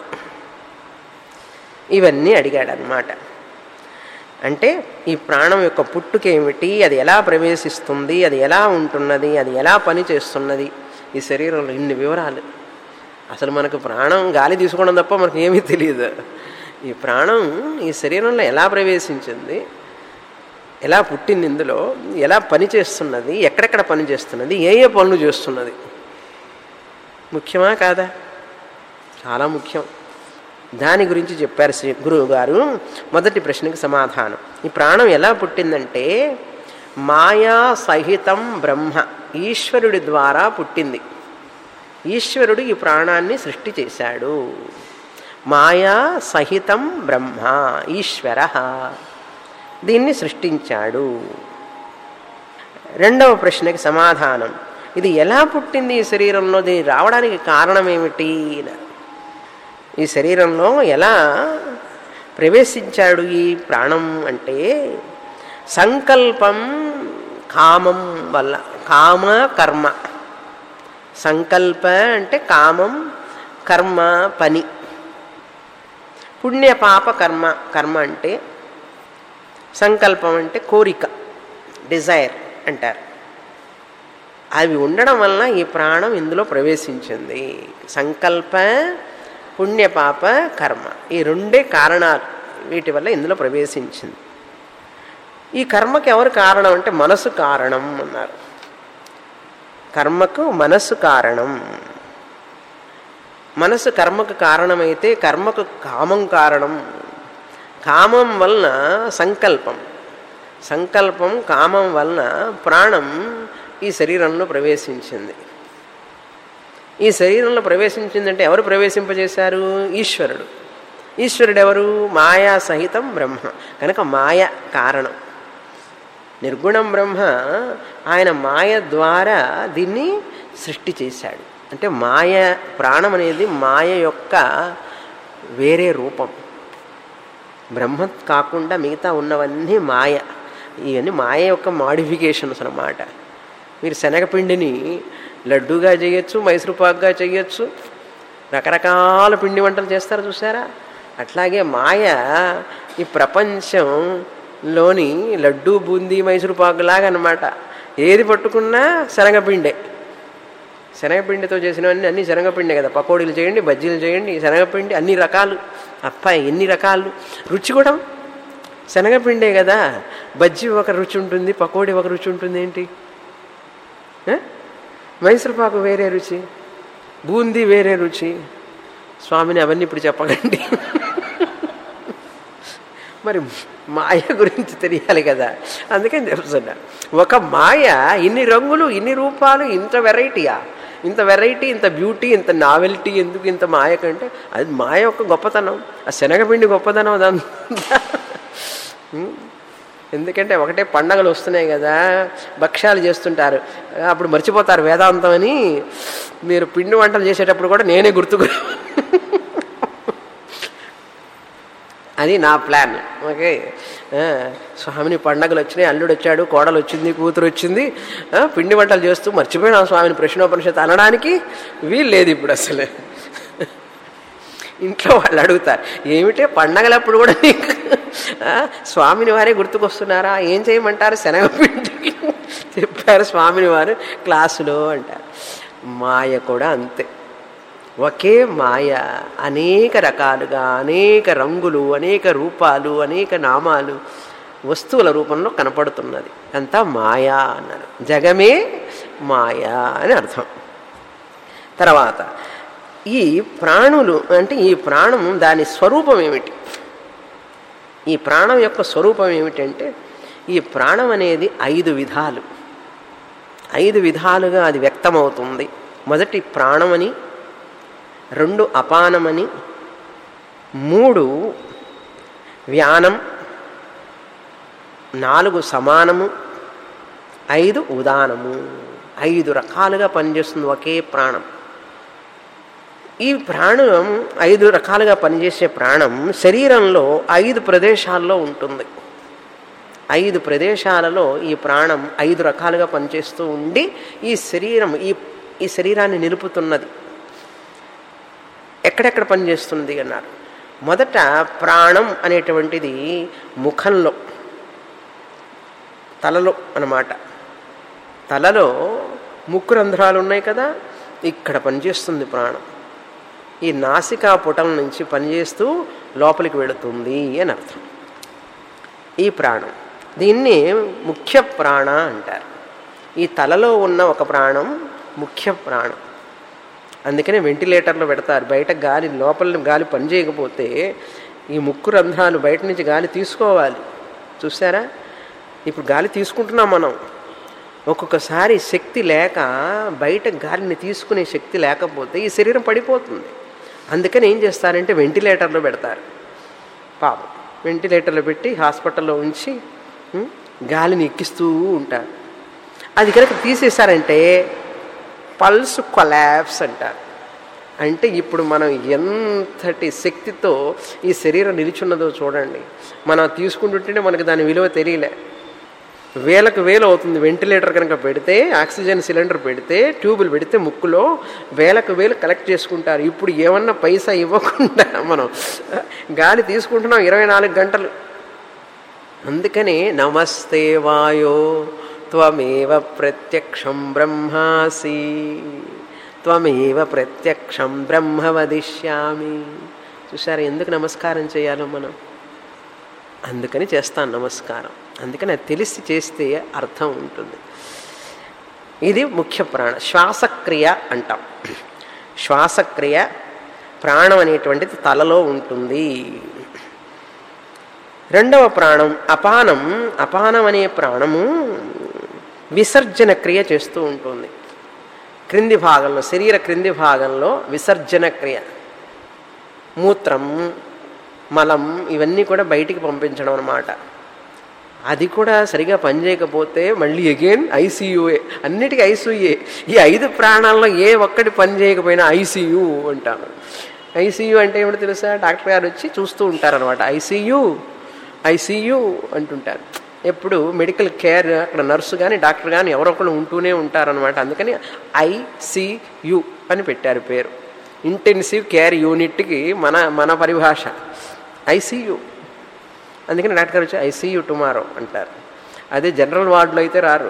ఇవన్నీ అడిగాడు అనమాట అంటే ఈ ప్రాణం యొక్క పుట్టుకేమిటి అది ఎలా ప్రవేశిస్తుంది అది ఎలా ఉంటున్నది అది ఎలా పని చేస్తున్నది ఈ శరీరంలో ఇన్ని వివరాలు అసలు మనకు ప్రాణం గాలి తీసుకోవడం తప్ప మనకు ఏమీ తెలియదు ఈ ప్రాణం ఈ శరీరంలో ఎలా ప్రవేశించింది ఎలా పుట్టింది ఇందులో ఎలా పని చేస్తున్నది ఎక్కడెక్కడ పని చేస్తున్నది ఏ ఏ పనులు చేస్తున్నది ముఖ్యమా కాదా చాలా ముఖ్యం దాని గురించి చెప్పారు శ్రీ గురువు గారు మొదటి ప్రశ్నకి సమాధానం ఈ ప్రాణం ఎలా పుట్టిందంటే మాయా సహితం బ్రహ్మ ఈశ్వరుడి ద్వారా పుట్టింది ఈశ్వరుడు ఈ ప్రాణాన్ని సృష్టి చేశాడు మాయా సహితం బ్రహ్మ ఈశ్వర దీన్ని సృష్టించాడు రెండవ ప్రశ్నకి సమాధానం ఇది ఎలా పుట్టింది ఈ శరీరంలో దీని రావడానికి కారణం ఏమిటి ఈ శరీరంలో ఎలా ప్రవేశించాడు ఈ ప్రాణం అంటే సంకల్పం కామం వల్ల కామ కర్మ సంకల్ప అంటే కామం కర్మ పని పుణ్య పాప కర్మ కర్మ అంటే సంకల్పం అంటే కోరిక డిజైర్ అంటారు అవి ఉండడం వలన ఈ ప్రాణం ఇందులో ప్రవేశించింది సంకల్ప పుణ్యపాప కర్మ ఈ రెండే కారణాలు వీటి వల్ల ఇందులో ప్రవేశించింది ఈ కర్మకి ఎవరు కారణం అంటే మనసు కారణం అన్నారు కర్మకు మనసు కారణం మనసు కర్మకు కారణమైతే కర్మకు కామం కారణం కామం వలన సంకల్పం సంకల్పం కామం వలన ప్రాణం ఈ శరీరంలో ప్రవేశించింది ఈ శరీరంలో ప్రవేశించిందంటే ఎవరు ప్రవేశింపజేశారు ఈశ్వరుడు ఈశ్వరుడు ఎవరు మాయా సహితం బ్రహ్మ కనుక మాయ కారణం నిర్గుణం బ్రహ్మ ఆయన మాయ ద్వారా దీన్ని సృష్టి చేశాడు అంటే మాయ ప్రాణం అనేది మాయ యొక్క వేరే రూపం బ్రహ్మ కాకుండా మిగతా ఉన్నవన్నీ మాయ ఇవన్నీ మాయ యొక్క మాడిఫికేషన్స్ అన్నమాట మీరు శనగపిండిని లడ్డూగా చేయొచ్చు మైసూరుపాకుగా చేయొచ్చు రకరకాల పిండి వంటలు చేస్తారు చూసారా అట్లాగే మాయ ఈ ప్రపంచంలోని లడ్డూ బూందీ మైసూరుపాకులాగా అనమాట ఏది పట్టుకున్నా శనగపిండే శనగపిండితో చేసినవన్నీ అన్ని శనగపిండే కదా పకోడీలు చేయండి బజ్జీలు చేయండి శనగపిండి అన్ని రకాలు అప్పాయి ఎన్ని రకాలు రుచి కూడా శనగపిండే కదా బజ్జీ ఒక రుచి ఉంటుంది పకోడీ ఒక రుచి ఉంటుంది ఏంటి మైసూరుపాకు వేరే రుచి బూందీ వేరే రుచి స్వామిని అవన్నీ ఇప్పుడు చెప్పకండి మరి మాయ గురించి తెలియాలి కదా అందుకని చెప్తున్నా ఒక మాయ ఇన్ని రంగులు ఇన్ని రూపాలు ఇంత వెరైటీయా ఇంత వెరైటీ ఇంత బ్యూటీ ఇంత నావెల్టీ ఎందుకు ఇంత మాయ కంటే అది మాయ యొక్క గొప్పతనం ఆ శనగపిండి గొప్పతనం అదంతా ఎందుకంటే ఒకటే పండగలు వస్తున్నాయి కదా భక్ష్యాలు చేస్తుంటారు అప్పుడు మర్చిపోతారు వేదాంతం అని మీరు పిండి వంటలు చేసేటప్పుడు కూడా నేనే గుర్తుకు అది నా ప్లాన్ ఓకే స్వామిని పండగలు వచ్చినాయి అల్లుడు వచ్చాడు కోడలు వచ్చింది కూతురు వచ్చింది పిండి వంటలు చేస్తూ మర్చిపోయినా స్వామిని ప్రశ్నోపనిషత్తు అనడానికి వీలు లేదు ఇప్పుడు అసలు ఇంట్లో వాళ్ళు అడుగుతారు ఏమిటే పండగలప్పుడు కూడా నీకు స్వామిని వారే గుర్తుకొస్తున్నారా ఏం చేయమంటారు శనగపిండి చెప్పారు స్వామిని వారు క్లాసులో అంటారు మాయ కూడా అంతే ఒకే మాయ అనేక రకాలుగా అనేక రంగులు అనేక రూపాలు అనేక నామాలు వస్తువుల రూపంలో కనపడుతున్నది అంతా మాయా అన్నారు జగమే మాయా అని అర్థం తర్వాత ఈ ప్రాణులు అంటే ఈ ప్రాణం దాని స్వరూపం ఏమిటి ఈ ప్రాణం యొక్క స్వరూపం ఏమిటంటే ఈ ప్రాణం అనేది ఐదు విధాలు ఐదు విధాలుగా అది వ్యక్తమవుతుంది మొదటి ప్రాణమని రెండు అపానమని మూడు వ్యానం నాలుగు సమానము ఐదు ఉదానము ఐదు రకాలుగా పనిచేస్తుంది ఒకే ప్రాణం ఈ ప్రాణం ఐదు రకాలుగా పనిచేసే ప్రాణం శరీరంలో ఐదు ప్రదేశాల్లో ఉంటుంది ఐదు ప్రదేశాలలో ఈ ప్రాణం ఐదు రకాలుగా పనిచేస్తూ ఉండి ఈ శరీరం ఈ ఈ శరీరాన్ని నిలుపుతున్నది ఎక్కడెక్కడ పనిచేస్తుంది అన్నారు మొదట ప్రాణం అనేటువంటిది ముఖంలో తలలో అన్నమాట తలలో ముక్కు రంధ్రాలు ఉన్నాయి కదా ఇక్కడ పనిచేస్తుంది ప్రాణం ఈ నాసికా పుటం నుంచి పనిచేస్తూ లోపలికి వెళుతుంది అని అర్థం ఈ ప్రాణం దీన్ని ముఖ్య ప్రాణ అంటారు ఈ తలలో ఉన్న ఒక ప్రాణం ముఖ్య ప్రాణం అందుకనే వెంటిలేటర్లో పెడతారు బయట గాలి లోపల గాలి పనిచేయకపోతే ఈ ముక్కు రంధ్రాలు బయట నుంచి గాలి తీసుకోవాలి చూసారా ఇప్పుడు గాలి తీసుకుంటున్నాం మనం ఒక్కొక్కసారి శక్తి లేక బయట గాలిని తీసుకునే శక్తి లేకపోతే ఈ శరీరం పడిపోతుంది అందుకని ఏం చేస్తారంటే వెంటిలేటర్లో పెడతారు పాపం వెంటిలేటర్లో పెట్టి హాస్పిటల్లో ఉంచి ఉం, గాలిని ఎక్కిస్తూ ఉంటారు అది కనుక తీసేశారంటే పల్స్ కొలాప్స్ అంటారు అంటే ఇప్పుడు మనం ఎంతటి శక్తితో ఈ శరీరం నిలిచున్నదో చూడండి మనం తీసుకుంటుంటేనే మనకు దాని విలువ తెలియలే వేలకు వేలు అవుతుంది వెంటిలేటర్ కనుక పెడితే ఆక్సిజన్ సిలిండర్ పెడితే ట్యూబులు పెడితే ముక్కులో వేలకు వేలు కలెక్ట్ చేసుకుంటారు ఇప్పుడు ఏమన్నా పైసా ఇవ్వకుండా మనం గాలి తీసుకుంటున్నాం ఇరవై నాలుగు గంటలు అందుకని నమస్తే వాయో త్వమేవ ప్రత్యక్షం బ్రహ్మాసి త్వమేవ ప్రత్యక్షం బ్రహ్మ వదిష్యామి చూసారా ఎందుకు నమస్కారం చేయాలో మనం అందుకని చేస్తాను నమస్కారం అందుకని అది తెలిసి చేస్తే అర్థం ఉంటుంది ఇది ముఖ్య ప్రాణ శ్వాసక్రియ అంటాం శ్వాసక్రియ ప్రాణం అనేటువంటిది తలలో ఉంటుంది రెండవ ప్రాణం అపానం అపానం అనే ప్రాణము విసర్జన క్రియ చేస్తూ ఉంటుంది క్రింది భాగంలో శరీర క్రింది భాగంలో విసర్జన క్రియ మూత్రం మలం ఇవన్నీ కూడా బయటికి పంపించడం అనమాట అది కూడా సరిగా పనిచేయకపోతే మళ్ళీ అగైన్ ఐసీయూఏ అన్నిటికీ ఐసీయూఏ ఈ ఐదు ప్రాణాల్లో ఏ ఒక్కటి పని చేయకపోయినా ఐసీయూ అంటారు ఐసీయూ అంటే ఏమిటో తెలుసా డాక్టర్ గారు వచ్చి చూస్తూ ఉంటారనమాట ఐసీయూ ఐసీయూ అంటుంటారు ఎప్పుడు మెడికల్ కేర్ అక్కడ నర్సు కానీ డాక్టర్ కానీ ఎవరో ఒకరు ఉంటూనే ఉంటారనమాట అందుకని ఐసీయు అని పెట్టారు పేరు ఇంటెన్సివ్ కేర్ యూనిట్కి మన మన పరిభాష ఐసీయూ అందుకని డాక్టర్ గారు వచ్చి ఐసీయూ టుమారో అంటారు అదే జనరల్ వార్డులో అయితే రారు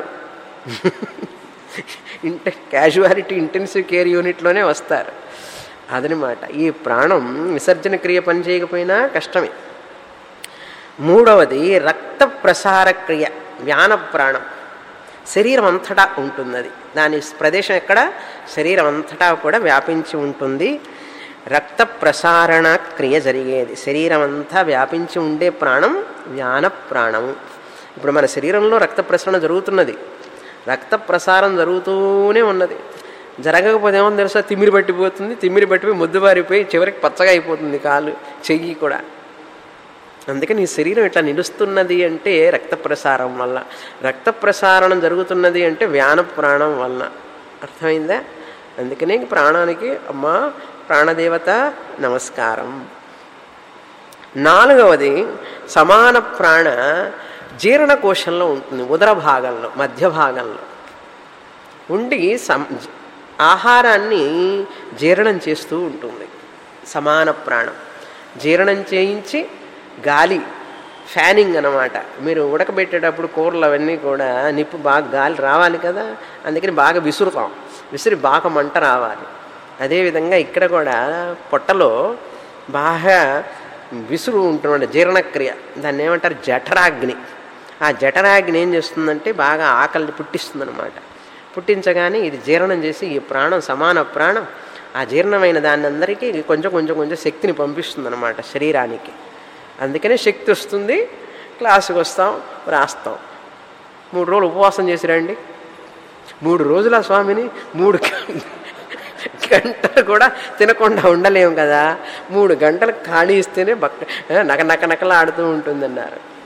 ఇంట క్యాజువాలిటీ ఇంటెన్సివ్ కేర్ యూనిట్లోనే వస్తారు అదనమాట ఈ ప్రాణం విసర్జన క్రియ పని చేయకపోయినా కష్టమే మూడవది రక్త ప్రసార క్రియ వ్యాన ప్రాణం శరీరం అంతటా ఉంటుంది అది దాని ప్రదేశం ఎక్కడ శరీరం అంతటా కూడా వ్యాపించి ఉంటుంది రక్త ప్రసారణ క్రియ జరిగేది శరీరం అంతా వ్యాపించి ఉండే ప్రాణం వ్యాన ప్రాణము ఇప్పుడు మన శరీరంలో రక్త ప్రసరణ జరుగుతున్నది రక్త ప్రసారం జరుగుతూనే ఉన్నది జరగకపోతే ఏమో తెలుసా తిమ్మిరి పట్టిపోతుంది తిమ్మిరి పట్టిపోయి ముద్దుబారిపోయి చివరికి పచ్చగా అయిపోతుంది కాలు చెయ్యి కూడా అందుకని ఈ శరీరం ఇట్లా నిలుస్తున్నది అంటే రక్త ప్రసారం వల్ల రక్త ప్రసారణం జరుగుతున్నది అంటే వ్యాన ప్రాణం వలన అర్థమైందా అందుకనే ప్రాణానికి అమ్మా ప్రాణదేవత నమస్కారం నాలుగవది సమాన ప్రాణ జీర్ణకోశంలో ఉంటుంది ఉదర భాగంలో మధ్య భాగంలో ఉండి సం ఆహారాన్ని జీర్ణం చేస్తూ ఉంటుంది సమాన ప్రాణం జీర్ణం చేయించి గాలి ఫ్యానింగ్ అనమాట మీరు ఉడకబెట్టేటప్పుడు కూరలు అవన్నీ కూడా నిప్పు బాగా గాలి రావాలి కదా అందుకని బాగా విసురుతాం విసిరి బాగా మంట రావాలి అదేవిధంగా ఇక్కడ కూడా పొట్టలో బాగా విసురు ఉంటున్నాడు జీర్ణక్రియ దాన్ని ఏమంటారు జఠరాగ్ని ఆ జఠరాగ్ని ఏం చేస్తుందంటే బాగా ఆకలిని పుట్టిస్తుందన్నమాట పుట్టించగానే ఇది జీర్ణం చేసి ఈ ప్రాణం సమాన ప్రాణం ఆ జీర్ణమైన దాన్ని అందరికీ కొంచెం కొంచెం కొంచెం శక్తిని పంపిస్తుంది శరీరానికి అందుకనే శక్తి వస్తుంది క్లాసుకి వస్తాం రాస్తాం మూడు రోజులు ఉపవాసం చేసి రండి మూడు రోజుల స్వామిని మూడు గంటలు కూడా తినకుండా ఉండలేము కదా మూడు గంటలు ఖాళీ ఇస్తేనే బక్క నక నక నకలాడుతూ ఉంటుందన్నారు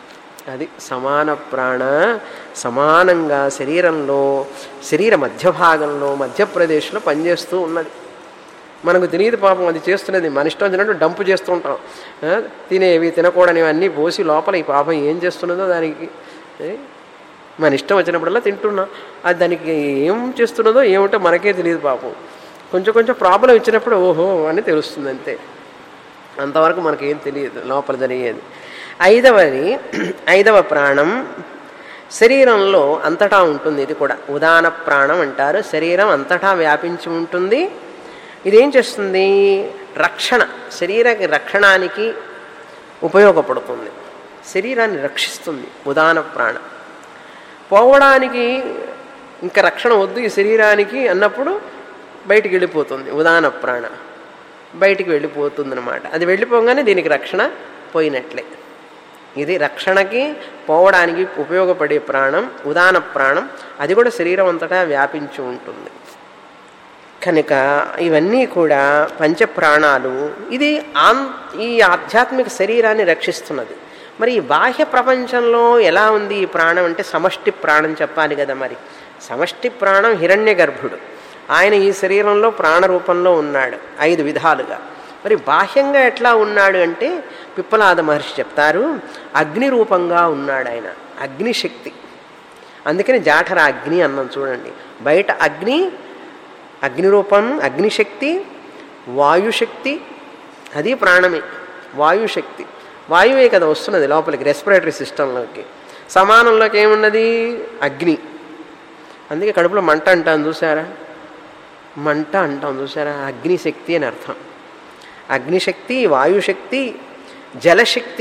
అది సమాన ప్రాణ సమానంగా శరీరంలో శరీర మధ్య భాగంలో మధ్యప్రదేశ్లో పనిచేస్తూ ఉన్నది మనకు తెలియదు పాపం అది చేస్తున్నది మన ఇష్టం వచ్చినట్టు డంపు చేస్తూ ఉంటాం ఆ, తినేవి తినకూడనివి అన్నీ పోసి లోపల ఈ పాపం ఏం చేస్తున్నదో దానికి ఏ? మన ఇష్టం వచ్చినప్పుడల్లా తింటున్నాం అది దానికి ఏం చేస్తున్నదో ఏమిటో మనకే తెలియదు పాపం కొంచెం కొంచెం ప్రాబ్లం ఇచ్చినప్పుడు ఓహో అని తెలుస్తుంది అంతే అంతవరకు మనకేం తెలియదు లోపల జరిగేది ఐదవది ఐదవ ప్రాణం శరీరంలో అంతటా ఉంటుంది ఇది కూడా ఉదాన ప్రాణం అంటారు శరీరం అంతటా వ్యాపించి ఉంటుంది ఇదేం చేస్తుంది రక్షణ శరీర రక్షణానికి ఉపయోగపడుతుంది శరీరాన్ని రక్షిస్తుంది ఉదాన ప్రాణం పోవడానికి ఇంకా రక్షణ వద్దు ఈ శరీరానికి అన్నప్పుడు బయటికి వెళ్ళిపోతుంది ఉదాన ప్రాణ బయటికి వెళ్ళిపోతుంది అనమాట అది వెళ్ళిపోగానే దీనికి రక్షణ పోయినట్లే ఇది రక్షణకి పోవడానికి ఉపయోగపడే ప్రాణం ఉదాన ప్రాణం అది కూడా శరీరం అంతటా వ్యాపించి ఉంటుంది కనుక ఇవన్నీ కూడా పంచప్రాణాలు ఇది ఆన్ ఈ ఆధ్యాత్మిక శరీరాన్ని రక్షిస్తున్నది మరి ఈ బాహ్య ప్రపంచంలో ఎలా ఉంది ఈ ప్రాణం అంటే సమష్టి ప్రాణం చెప్పాలి కదా మరి సమష్టి ప్రాణం హిరణ్య గర్భుడు ఆయన ఈ శరీరంలో ప్రాణ రూపంలో ఉన్నాడు ఐదు విధాలుగా మరి బాహ్యంగా ఎట్లా ఉన్నాడు అంటే పిప్పలాద మహర్షి చెప్తారు అగ్ని రూపంగా ఉన్నాడు ఆయన అగ్నిశక్తి అందుకని జాఠర అగ్ని అన్నాం చూడండి బయట అగ్ని అగ్ని రూపం అగ్నిశక్తి వాయుశక్తి అది ప్రాణమే వాయుశక్తి వాయువే కదా వస్తున్నది లోపలికి రెస్పిరేటరీ సిస్టంలోకి సమానంలోకి ఏమున్నది అగ్ని అందుకే కడుపులో మంట అంటాను చూసారా మంట అంటాం చూసారా అగ్నిశక్తి అని అర్థం అగ్నిశక్తి వాయుశక్తి జలశక్తి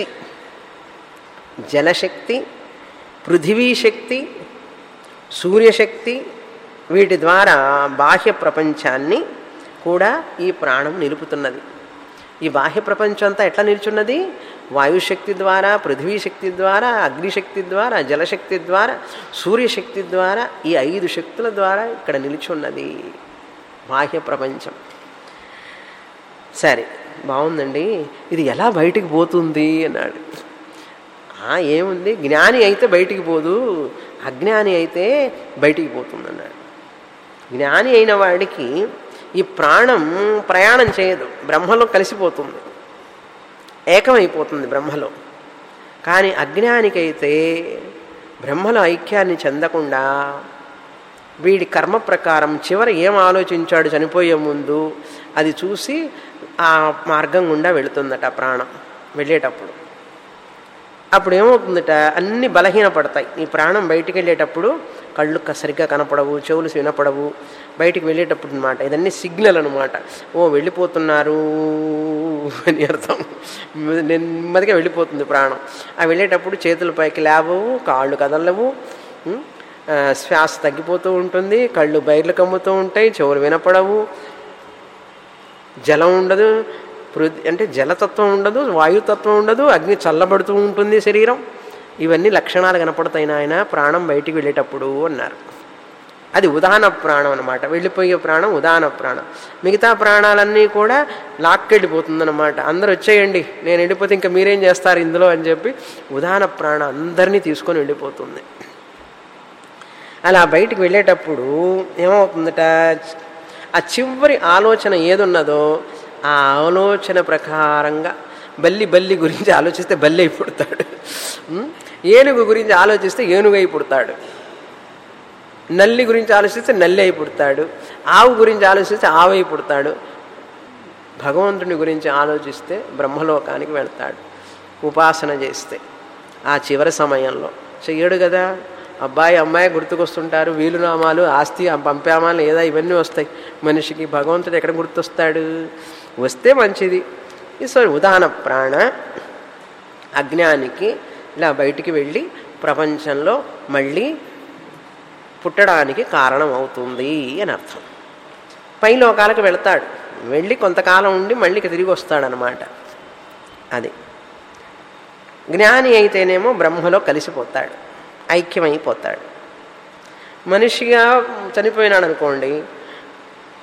జలశక్తి పృథివీ శక్తి సూర్యశక్తి వీటి ద్వారా బాహ్య ప్రపంచాన్ని కూడా ఈ ప్రాణం నిలుపుతున్నది ఈ బాహ్య ప్రపంచం అంతా ఎట్లా నిల్చున్నది వాయుశక్తి ద్వారా పృథ్వీ శక్తి ద్వారా అగ్నిశక్తి ద్వారా జలశక్తి ద్వారా సూర్యశక్తి ద్వారా ఈ ఐదు శక్తుల ద్వారా ఇక్కడ నిలుచున్నది బాహ్య ప్రపంచం సరే బాగుందండి ఇది ఎలా బయటికి పోతుంది అన్నాడు "ఆ, ఏముంది జ్ఞాని అయితే బయటికి పోదు అజ్ఞాని అయితే బయటికి పోతుంది అన్నాడు జ్ఞాని అయిన వాడికి ఈ ప్రాణం ప్రయాణం చేయదు బ్రహ్మలో కలిసిపోతుంది ఏకమైపోతుంది బ్రహ్మలో కానీ అజ్ఞానికైతే బ్రహ్మలో ఐక్యాన్ని చెందకుండా వీడి కర్మ ప్రకారం చివర ఏం ఆలోచించాడు చనిపోయే ముందు అది చూసి ఆ మార్గం గుండా వెళుతుందట ప్రాణం వెళ్ళేటప్పుడు అప్పుడు ఏమవుతుందట అన్ని బలహీనపడతాయి ఈ ప్రాణం బయటికి వెళ్ళేటప్పుడు కళ్ళు క- సరిగ్గా కనపడవు చెవులు వినపడవు బయటికి వెళ్ళేటప్పుడు అనమాట ఇదన్నీ సిగ్నల్ అనమాట ఓ వెళ్ళిపోతున్నారు అని అర్థం నెమ్మదిగా వెళ్ళిపోతుంది ప్రాణం ఆ వెళ్ళేటప్పుడు చేతుల పైకి లేవవు కాళ్ళు కదలవు ఉం? ఆ, శ్వాస తగ్గిపోతూ ఉంటుంది కళ్ళు బయర్లు కమ్ముతూ ఉంటాయి చెవులు వినపడవు జలం ఉండదు పృథ్ అంటే జలతత్వం ఉండదు వాయుతత్వం ఉండదు అగ్ని చల్లబడుతూ ఉంటుంది శరీరం ఇవన్నీ లక్షణాలు కనపడతాయి ఆయన ప్రాణం బయటికి వెళ్ళేటప్పుడు అన్నారు అది ఉదాహరణ ప్రాణం అనమాట వెళ్ళిపోయే ప్రాణం ఉదాహరణ ప్రాణం మిగతా ప్రాణాలన్నీ కూడా లాక్కెళ్ళిపోతుందన్నమాట అందరూ వచ్చేయండి నేను వెళ్ళిపోతే ఇంకా మీరేం చేస్తారు ఇందులో అని చెప్పి ఉదాహరణ ప్రాణం అందరినీ తీసుకొని వెళ్ళిపోతుంది అలా బయటికి వెళ్ళేటప్పుడు ఏమవుతుందట ఆ చివరి ఆలోచన ఏదున్నదో ఆ ఆలోచన ప్రకారంగా బల్లి బల్లి గురించి ఆలోచిస్తే బల్లి అయి పుడతాడు ఉం? ఏనుగు గురించి ఆలోచిస్తే ఏనుగు అయి పుడతాడు నల్లి గురించి ఆలోచిస్తే నల్లి అయి పుడతాడు ఆవు గురించి ఆలోచిస్తే ఆవు అయి పుడతాడు భగవంతుని గురించి ఆలోచిస్తే బ్రహ్మలోకానికి వెళ్తాడు ఉపాసన చేస్తే ఆ చివరి సమయంలో చెయ్యడు కదా అబ్బాయి అమ్మాయి గుర్తుకొస్తుంటారు వీలునామాలు ఆస్తి పంపామా లేదా ఇవన్నీ వస్తాయి మనిషికి భగవంతుడు ఎక్కడ గుర్తొస్తాడు వస్తే మంచిది సో ఉదాహరణ ప్రాణ అజ్ఞానికి ఇలా బయటికి వెళ్ళి ప్రపంచంలో మళ్ళీ పుట్టడానికి కారణం అవుతుంది అని అర్థం పై లోకాలకు వెళతాడు వెళ్ళి కొంతకాలం ఉండి మళ్ళీ ఇక తిరిగి వస్తాడనమాట అది జ్ఞాని అయితేనేమో బ్రహ్మలో కలిసిపోతాడు ఐక్యమైపోతాడు మనిషిగా చనిపోయినాడు అనుకోండి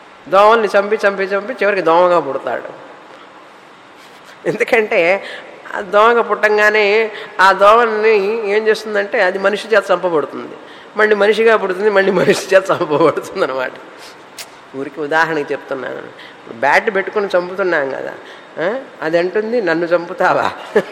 దోమల్ని చంపి చంపి చంపి చివరికి దోమగా పుడతాడు ఎందుకంటే ఆ దోమగా పుట్టంగానే ఆ దోమని ఏం చేస్తుందంటే అది మనిషి చేత చంపబడుతుంది మళ్ళీ మనిషిగా పుడుతుంది మళ్ళీ మనిషి చేత చంపబడుతుంది అనమాట ఊరికి ఉదాహరణకి చెప్తున్నాను ఇప్పుడు బ్యాట్ పెట్టుకుని చంపుతున్నాం కదా ఆ? అది అంటుంది నన్ను చంపుతావా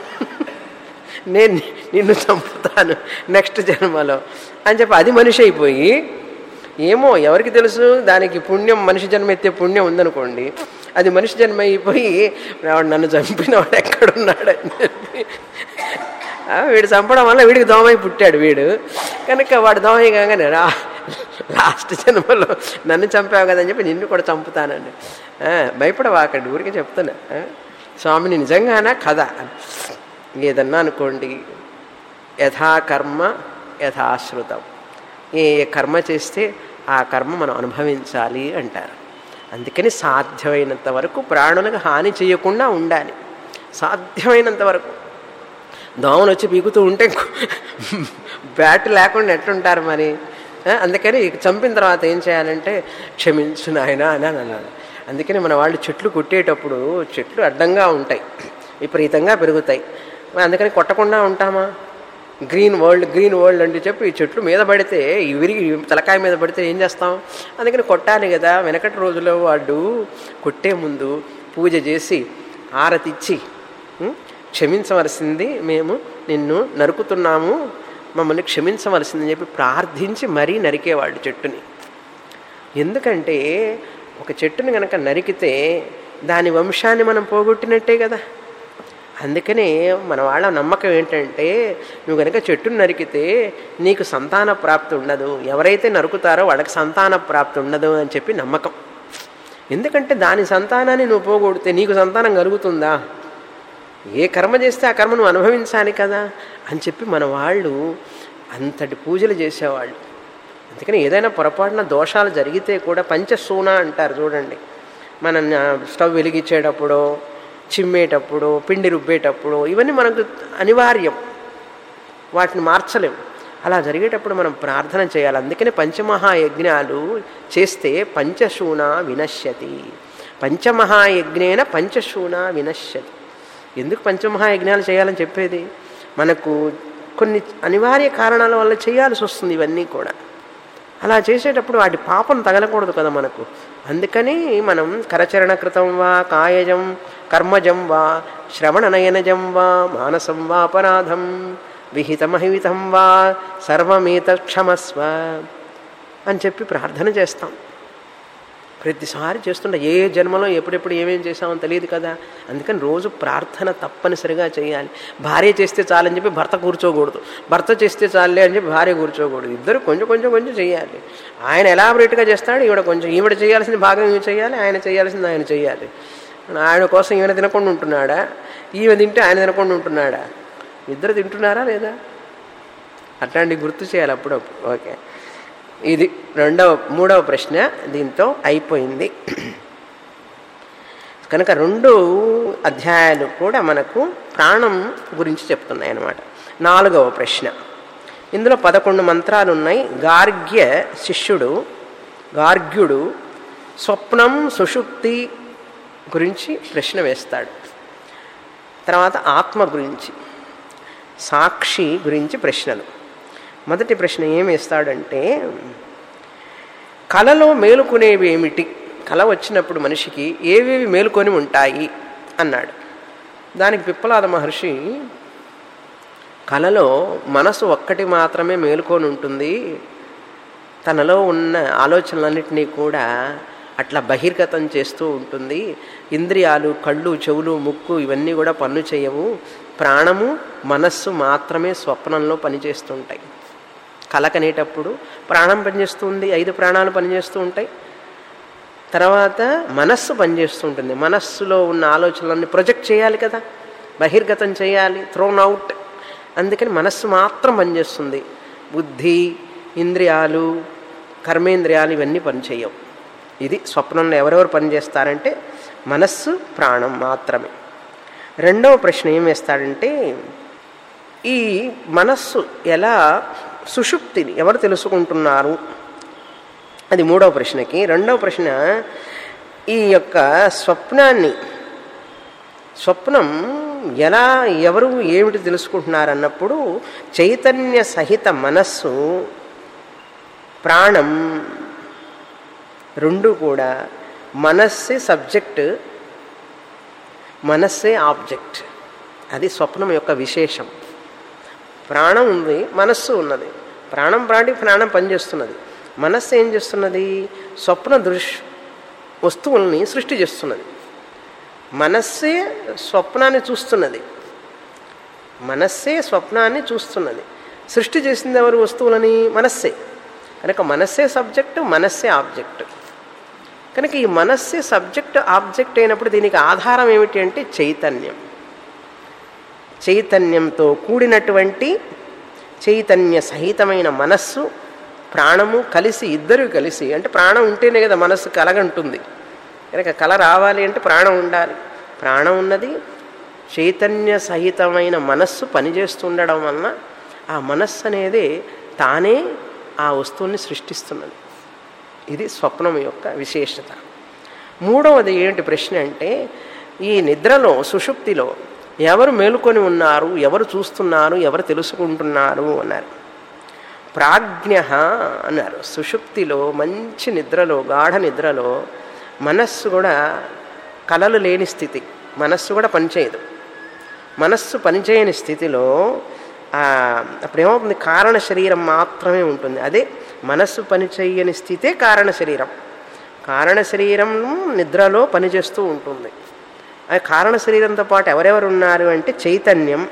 నేను నిన్ను చంపుతాను నెక్స్ట్ జన్మలో అని చెప్పి అది మనిషి అయిపోయి ఏమో ఎవరికి తెలుసు దానికి పుణ్యం మనిషి జన్మ ఎత్తే పుణ్యం ఉందనుకోండి అది మనిషి జన్మ అయిపోయి వాడు నన్ను చంపిన వాడు ఎక్కడున్నాడు అని చెప్పి ఆ, వీడు చంపడం వల్ల వీడికి దోమై పుట్టాడు వీడు కనుక వాడు దోమై కాగానే రా లాస్ట్ జన్మలో నన్ను చంపావు కదని చెప్పి నిన్ను కూడా చంపుతానండి ఆ, భయపడవాకండి ఊరికే చెప్తున్నా ఆ, స్వామిని నిజంగానా కథ ఏదన్నా అనుకోండి యథాకర్మ యథాశ్రుతం ఏ ఏ కర్మ చేస్తే ఆ కర్మ మనం అనుభవించాలి అంటారు అందుకని సాధ్యమైనంత వరకు ప్రాణులకు హాని చేయకుండా ఉండాలి సాధ్యమైనంత వరకు దోమలు వచ్చి పీకుతూ ఉంటే బ్యాట్ లేకుండా ఎట్లుంటారు మరి ఆ, అందుకని చంపిన తర్వాత ఏం చేయాలంటే క్షమించు నాయన అని అని అన్నాడు అందుకని మన వాళ్ళు చెట్లు కొట్టేటప్పుడు చెట్లు అడ్డంగా ఉంటాయి విపరీతంగా పెరుగుతాయి మరి అందుకని కొట్టకుండా ఉంటామా గ్రీన్ వరల్డ్ గ్రీన్ వరల్డ్ అంటే చెప్పి ఈ చెట్లు మీద పడితే ఈ విరిగి తలకాయ మీద పడితే ఏం చేస్తాం అందుకని కొట్టాలి కదా వెనకటి రోజుల్లో వాళ్ళు కొట్టే ముందు పూజ చేసి ఆరతిచ్చి ఉం, క్షమించవలసింది మేము నిన్ను నరుకుతున్నాము మమ్మల్ని క్షమించవలసిందని చెప్పి ప్రార్థించి మరీ నరికేవాళ్ళు చెట్టుని ఎందుకంటే ఒక చెట్టుని కనుక నరికితే దాని వంశాన్ని మనం పోగొట్టినట్టే కదా అందుకనే మన వాళ్ళ నమ్మకం ఏంటంటే నువ్వు కనుక చెట్టును నరికితే నీకు సంతాన ప్రాప్తి ఉండదు ఎవరైతే నరుకుతారో వాళ్ళకి సంతాన ప్రాప్తి ఉండదు అని చెప్పి నమ్మకం ఎందుకంటే దాని సంతానాన్ని నువ్వు పోగొడితే నీకు సంతానం కలుగుతుందా ఏ కర్మ చేస్తే ఆ కర్మ నువ్వు అనుభవించాలి కదా అని చెప్పి మన వాళ్ళు అంతటి పూజలు చేసేవాళ్ళు అందుకని ఏదైనా పొరపాటున దోషాలు జరిగితే కూడా పంచసూన అంటారు చూడండి మనం ఆ, స్టవ్ వెలిగించేటప్పుడు చిమ్మేటప్పుడు పిండి రుబ్బేటప్పుడు ఇవన్నీ మనకు అనివార్యం వాటిని మార్చలేం అలా జరిగేటప్పుడు మనం ప్రార్థన చేయాలి అందుకనే పంచమహాయజ్ఞాలు చేస్తే పంచశూన వినశ్యతి పంచమహాయజ్ఞేన పంచశూన వినశ్యతి ఎందుకు పంచమహాయజ్ఞాలు చేయాలని చెప్పేది మనకు కొన్ని అనివార్య కారణాల వల్ల చేయాల్సి వస్తుంది ఇవన్నీ కూడా అలా చేసేటప్పుడు వాటి పాపం తగలకూడదు కదా మనకు అందుకని మనం కరచరణ కృతం వా కాయజం కర్మజం వా శ్రవణనయనజం వా మానసం వా అపరాధం విహితమహితం వా సర్వమేత క్షమస్వ అని చెప్పి ప్రార్థన చేస్తాం ప్రతిసారి చేస్తుండే ఏ జన్మలో ఎప్పుడెప్పుడు ఏమేం చేసామో తెలియదు కదా అందుకని రోజు ప్రార్థన తప్పనిసరిగా చేయాలి భార్య చేస్తే చాలని చెప్పి భర్త కూర్చోకూడదు భర్త చేస్తే చాలే అని చెప్పి భార్య కూర్చోకూడదు ఇద్దరు కొంచెం కొంచెం కొంచెం చేయాలి ఆయన ఎలాబరేట్గా చేస్తాడు ఈవిడ కొంచెం ఈవిడ చేయాల్సిన భాగం ఈమె చేయాలి ఆయన చేయాల్సింది ఆయన చేయాలి ఆయన కోసం ఈమె తినకుండా ఉంటున్నాడా ఈమె తింటే ఆయన తినకుండా ఉంటున్నాడా ఇద్దరు తింటున్నారా లేదా అట్లాంటివి గుర్తు చేయాలి అప్పుడప్పుడు ఓకే ఇది రెండవ మూడవ ప్రశ్న దీంతో అయిపోయింది కనుక రెండు అధ్యాయాలు కూడా మనకు ప్రాణం గురించి చెప్తున్నాయి అన్నమాట నాలుగవ ప్రశ్న ఇందులో పదకొండు మంత్రాలు ఉన్నాయి గార్గ్య శిష్యుడు గార్గ్యుడు స్వప్నం సుషుప్తి గురించి ప్రశ్న వేస్తాడు తర్వాత ఆత్మ గురించి సాక్షి గురించి ప్రశ్నలు మొదటి ప్రశ్న ఏం వేస్తాడంటే కళలో మేలుకునేవి ఏమిటి కళ వచ్చినప్పుడు మనిషికి ఏవేవి మేలుకొని ఉంటాయి అన్నాడు దానికి పిప్పలాద మహర్షి కళలో మనసు ఒక్కటి మాత్రమే మేలుకొని ఉంటుంది తనలో ఉన్న ఆలోచనలన్నింటినీ కూడా అట్లా బహిర్గతం చేస్తూ ఉంటుంది ఇంద్రియాలు కళ్ళు చెవులు ముక్కు ఇవన్నీ కూడా పన్ను చేయవు ప్రాణము మనస్సు మాత్రమే స్వప్నంలో పనిచేస్తుంటాయి కలకనేటప్పుడు ప్రాణం పనిచేస్తుంది ఐదు ప్రాణాలు పనిచేస్తూ ఉంటాయి తర్వాత మనస్సు పనిచేస్తూ ఉంటుంది మనస్సులో ఉన్న ఆలోచనలన్నీ ప్రొజెక్ట్ చేయాలి కదా బహిర్గతం చేయాలి థ్రోన్ అవుట్ అందుకని మనస్సు మాత్రం పనిచేస్తుంది బుద్ధి ఇంద్రియాలు కర్మేంద్రియాలు ఇవన్నీ పనిచేయవు ఇది స్వప్నంలో ఎవరెవరు పనిచేస్తారంటే మనస్సు ప్రాణం మాత్రమే రెండవ ప్రశ్న ఏం వేస్తాడంటే ఈ మనస్సు ఎలా సుషుప్తిని ఎవరు తెలుసుకుంటున్నారు అది మూడవ ప్రశ్నకి రెండవ ప్రశ్న ఈ యొక్క స్వప్నాన్ని స్వప్నం ఎలా ఎవరు ఏమిటి తెలుసుకుంటున్నారన్నప్పుడు చైతన్య సహిత మనస్సు ప్రాణం రెండు కూడా మనస్సే సబ్జెక్ట్ మనస్సే ఆబ్జెక్ట్ అది స్వప్నం యొక్క విశేషం ప్రాణం ఉంది మనస్సు ఉన్నది ప్రాణం ప్రాణి ప్రాణం పనిచేస్తున్నది మనస్సు ఏం చేస్తున్నది స్వప్న దృశ్ వస్తువుల్ని సృష్టి చేస్తున్నది మనస్సే స్వప్నాన్ని చూస్తున్నది మనస్సే స్వప్నాన్ని చూస్తున్నది సృష్టి చేసింది ఎవరు వస్తువులని మనస్సే కనుక మనస్సే సబ్జెక్ట్ మనస్సే ఆబ్జెక్ట్ కనుక ఈ మనస్సే సబ్జెక్ట్ ఆబ్జెక్ట్ అయినప్పుడు దీనికి ఆధారం ఏమిటి అంటే చైతన్యం చైతన్యంతో కూడినటువంటి చైతన్య సహితమైన మనస్సు ప్రాణము కలిసి ఇద్దరు కలిసి అంటే ప్రాణం ఉంటేనే కదా మనస్సు కలగంటుంది కనుక కళ రావాలి అంటే ప్రాణం ఉండాలి ప్రాణం ఉన్నది చైతన్య సహితమైన మనస్సు పనిచేస్తుండడం వలన ఆ మనస్సు అనేది తానే ఆ వస్తువుని సృష్టిస్తున్నది ఇది స్వప్నం యొక్క విశేషత మూడవది ఏంటి ప్రశ్న అంటే ఈ నిద్రలో సుషుప్తిలో ఎవరు మేలుకొని ఉన్నారు ఎవరు చూస్తున్నారు ఎవరు తెలుసుకుంటున్నారు అన్నారు ప్రాజ్ఞ అన్నారు సుషుప్తిలో మంచి నిద్రలో గాఢ నిద్రలో మనస్సు కూడా కలలు లేని స్థితి మనస్సు కూడా పనిచేయదు మనస్సు పనిచేయని స్థితిలో అప్పుడేమవుతుంది కారణ శరీరం మాత్రమే ఉంటుంది అదే మనస్సు పనిచేయని స్థితే కారణ శరీరం కారణ శరీరం నిద్రలో పనిచేస్తూ ఉంటుంది ఆ కారణ శరీరంతో పాటు ఎవరెవరు ఉన్నారు అంటే చైతన్యం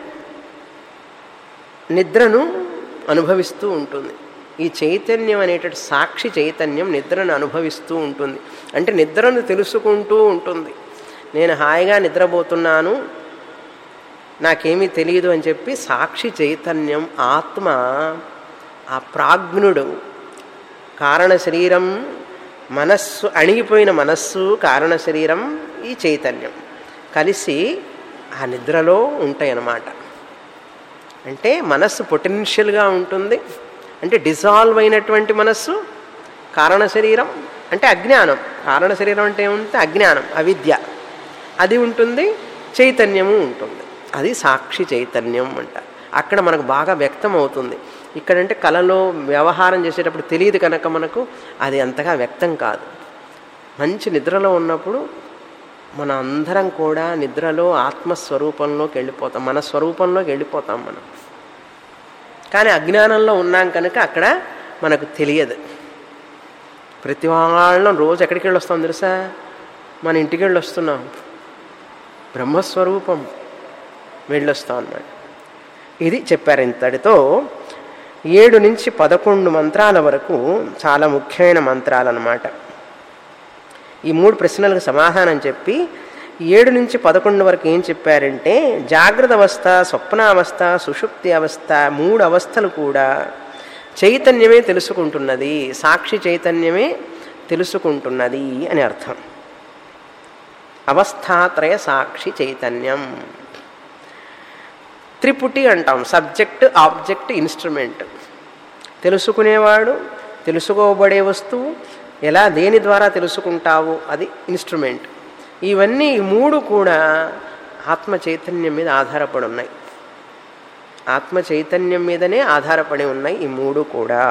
నిద్రను అనుభవిస్తూ ఉంటుంది ఈ చైతన్యం అనేటువంటి సాక్షి చైతన్యం నిద్రను అనుభవిస్తూ ఉంటుంది అంటే నిద్రను తెలుసుకుంటూ ఉంటుంది నేను హాయిగా నిద్రపోతున్నాను నాకేమీ తెలియదు అని చెప్పి సాక్షి చైతన్యం ఆత్మ ఆ ప్రాజ్ఞుడు కారణ శరీరం మనస్సు అణిగిపోయిన మనస్సు కారణ శరీరం ఈ చైతన్యం కలిసి ఆ నిద్రలో ఉంటాయి అన్నమాట అంటే మనస్సు పొటెన్షియల్గా ఉంటుంది అంటే డిజాల్వ్ అయినటువంటి మనస్సు కారణ శరీరం అంటే అజ్ఞానం కారణ శరీరం అంటే ఏముంటే అజ్ఞానం అవిద్య అది ఉంటుంది చైతన్యము ఉంటుంది అది సాక్షి చైతన్యం అంట అక్కడ మనకు బాగా వ్యక్తం అవుతుంది ఇక్కడంటే కళలో వ్యవహారం చేసేటప్పుడు తెలియదు కనుక మనకు అది అంతగా వ్యక్తం కాదు మంచి నిద్రలో ఉన్నప్పుడు మన అందరం కూడా నిద్రలో ఆత్మస్వరూపంలోకి వెళ్ళిపోతాం మన స్వరూపంలోకి వెళ్ళిపోతాం మనం కానీ అజ్ఞానంలో ఉన్నాం కనుక అక్కడ మనకు తెలియదు ప్రతి వాళ్ళం రోజు ఎక్కడికి వెళ్ళి వస్తాం తెలుసా మన ఇంటికి వెళ్ళి వస్తున్నాం బ్రహ్మస్వరూపం వెళ్ళొస్తాం అన్నమాట ఇది చెప్పారు ఇంతటితో ఏడు నుంచి పదకొండు మంత్రాల వరకు చాలా ముఖ్యమైన మంత్రాలు అన్నమాట ఈ మూడు ప్రశ్నలకు సమాధానం చెప్పి ఏడు నుంచి పదకొండు వరకు ఏం చెప్పారంటే జాగ్రత్త అవస్థ స్వప్నావస్థ సుషుప్తి అవస్థ మూడు అవస్థలు కూడా చైతన్యమే తెలుసుకుంటున్నది సాక్షి చైతన్యమే తెలుసుకుంటున్నది అని అర్థం అవస్థాత్రయ సాక్షి చైతన్యం త్రిపుటి అంటాం సబ్జెక్ట్ ఆబ్జెక్ట్ ఇన్స్ట్రుమెంట్ తెలుసుకునేవాడు తెలుసుకోబడే వస్తువు ఎలా దేని ద్వారా తెలుసుకుంటావు అది ఇన్స్ట్రుమెంట్ ఇవన్నీ ఈ మూడు కూడా ఆత్మ చైతన్యం మీద ఆధారపడి ఉన్నాయి ఆత్మ చైతన్యం మీదనే ఆధారపడి ఉన్నాయి ఈ మూడు కూడా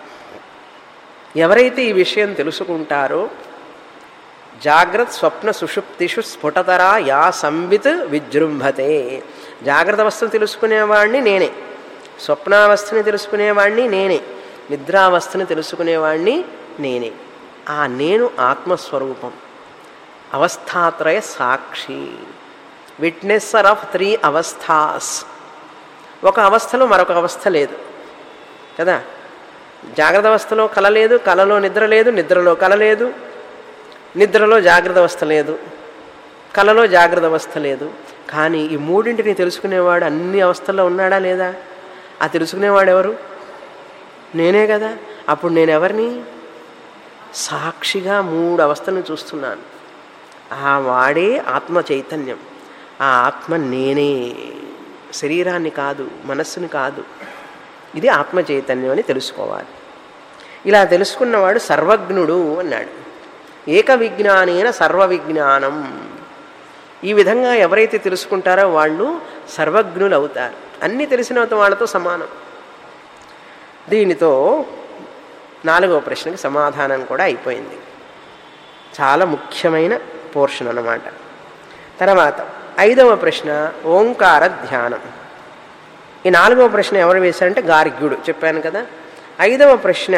ఎవరైతే ఈ విషయం తెలుసుకుంటారో జాగ్రత్త స్వప్న సుషుప్తిషు స్ఫుటతరా యా సంవిత్ విజృంభతే జాగ్రత్త అవస్థను తెలుసుకునేవాడిని నేనే స్వప్నావస్థని తెలుసుకునేవాడిని నేనే నిద్రావస్థని తెలుసుకునేవాడిని నేనే ఆ నేను ఆత్మస్వరూపం అవస్థాత్రయ సాక్షి విట్నెస్సర్ ఆఫ్ త్రీ అవస్థాస్ ఒక అవస్థలో మరొక అవస్థ లేదు కదా జాగ్రత్త అవస్థలో కల లేదు కలలో నిద్ర లేదు నిద్రలో కల లేదు నిద్రలో జాగ్రత్త అవస్థ లేదు కలలో జాగ్రత్త అవస్థ లేదు కానీ ఈ మూడింటిని తెలుసుకునేవాడు అన్ని అవస్థల్లో ఉన్నాడా లేదా ఆ తెలుసుకునేవాడు ఎవరు నేనే కదా అప్పుడు నేను ఎవరిని సాక్షిగా మూడు అవస్థలను చూస్తున్నాను ఆ వాడే ఆత్మ చైతన్యం ఆ ఆత్మ నేనే శరీరాన్ని కాదు మనస్సుని కాదు ఇది ఆత్మ చైతన్యం అని తెలుసుకోవాలి ఇలా తెలుసుకున్నవాడు సర్వజ్ఞుడు అన్నాడు ఏక విజ్ఞానేన సర్వ విజ్ఞానం ఈ విధంగా ఎవరైతే తెలుసుకుంటారో వాళ్ళు సర్వజ్ఞులు అవుతారు అన్నీ తెలిసిన వాళ్ళతో సమానం దీనితో నాలుగవ ప్రశ్నకి సమాధానం కూడా అయిపోయింది చాలా ముఖ్యమైన పోర్షన్ అన్నమాట తర్వాత ఐదవ ప్రశ్న ఓంకార ధ్యానం ఈ నాలుగవ ప్రశ్న ఎవరు వేశారంటే గార్గ్యుడు చెప్పాను కదా ఐదవ ప్రశ్న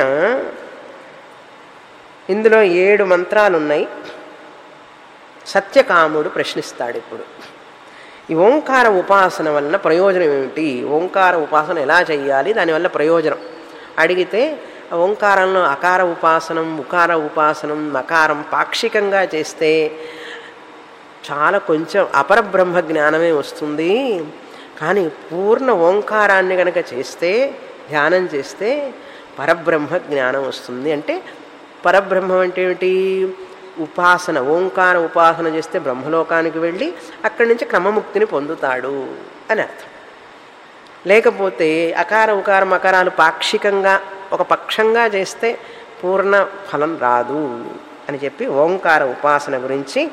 ఇందులో ఏడు మంత్రాలు ఉన్నాయి సత్యకాముడు ప్రశ్నిస్తాడు ఇప్పుడు ఈ ఓంకార ఉపాసన వలన ప్రయోజనం ఏమిటి ఓంకార ఉపాసన ఎలా చేయాలి దానివల్ల ప్రయోజనం అడిగితే ఆ ఓంకారంలో అకార ఉపాసనం ఉకార ఉపాసనం మకారం పాక్షికంగా చేస్తే చాలా కొంచెం అపరబ్రహ్మ జ్ఞానమే వస్తుంది కానీ పూర్ణ ఓంకారాన్ని కనుక చేస్తే ధ్యానం చేస్తే పరబ్రహ్మ జ్ఞానం వస్తుంది అంటే పరబ్రహ్మం అంటే ఏమిటి ఉపాసన ఓంకార ఉపాసన చేస్తే బ్రహ్మలోకానికి వెళ్ళి అక్కడి నుంచి క్రమముక్తిని పొందుతాడు అని అర్థం లేకపోతే అకార ఉకార మకారాలు పాక్షికంగా ఒక పక్షంగా చేస్తే పూర్ణ ఫలం రాదు అని చెప్పి ఓంకార ఉపాసన గురించి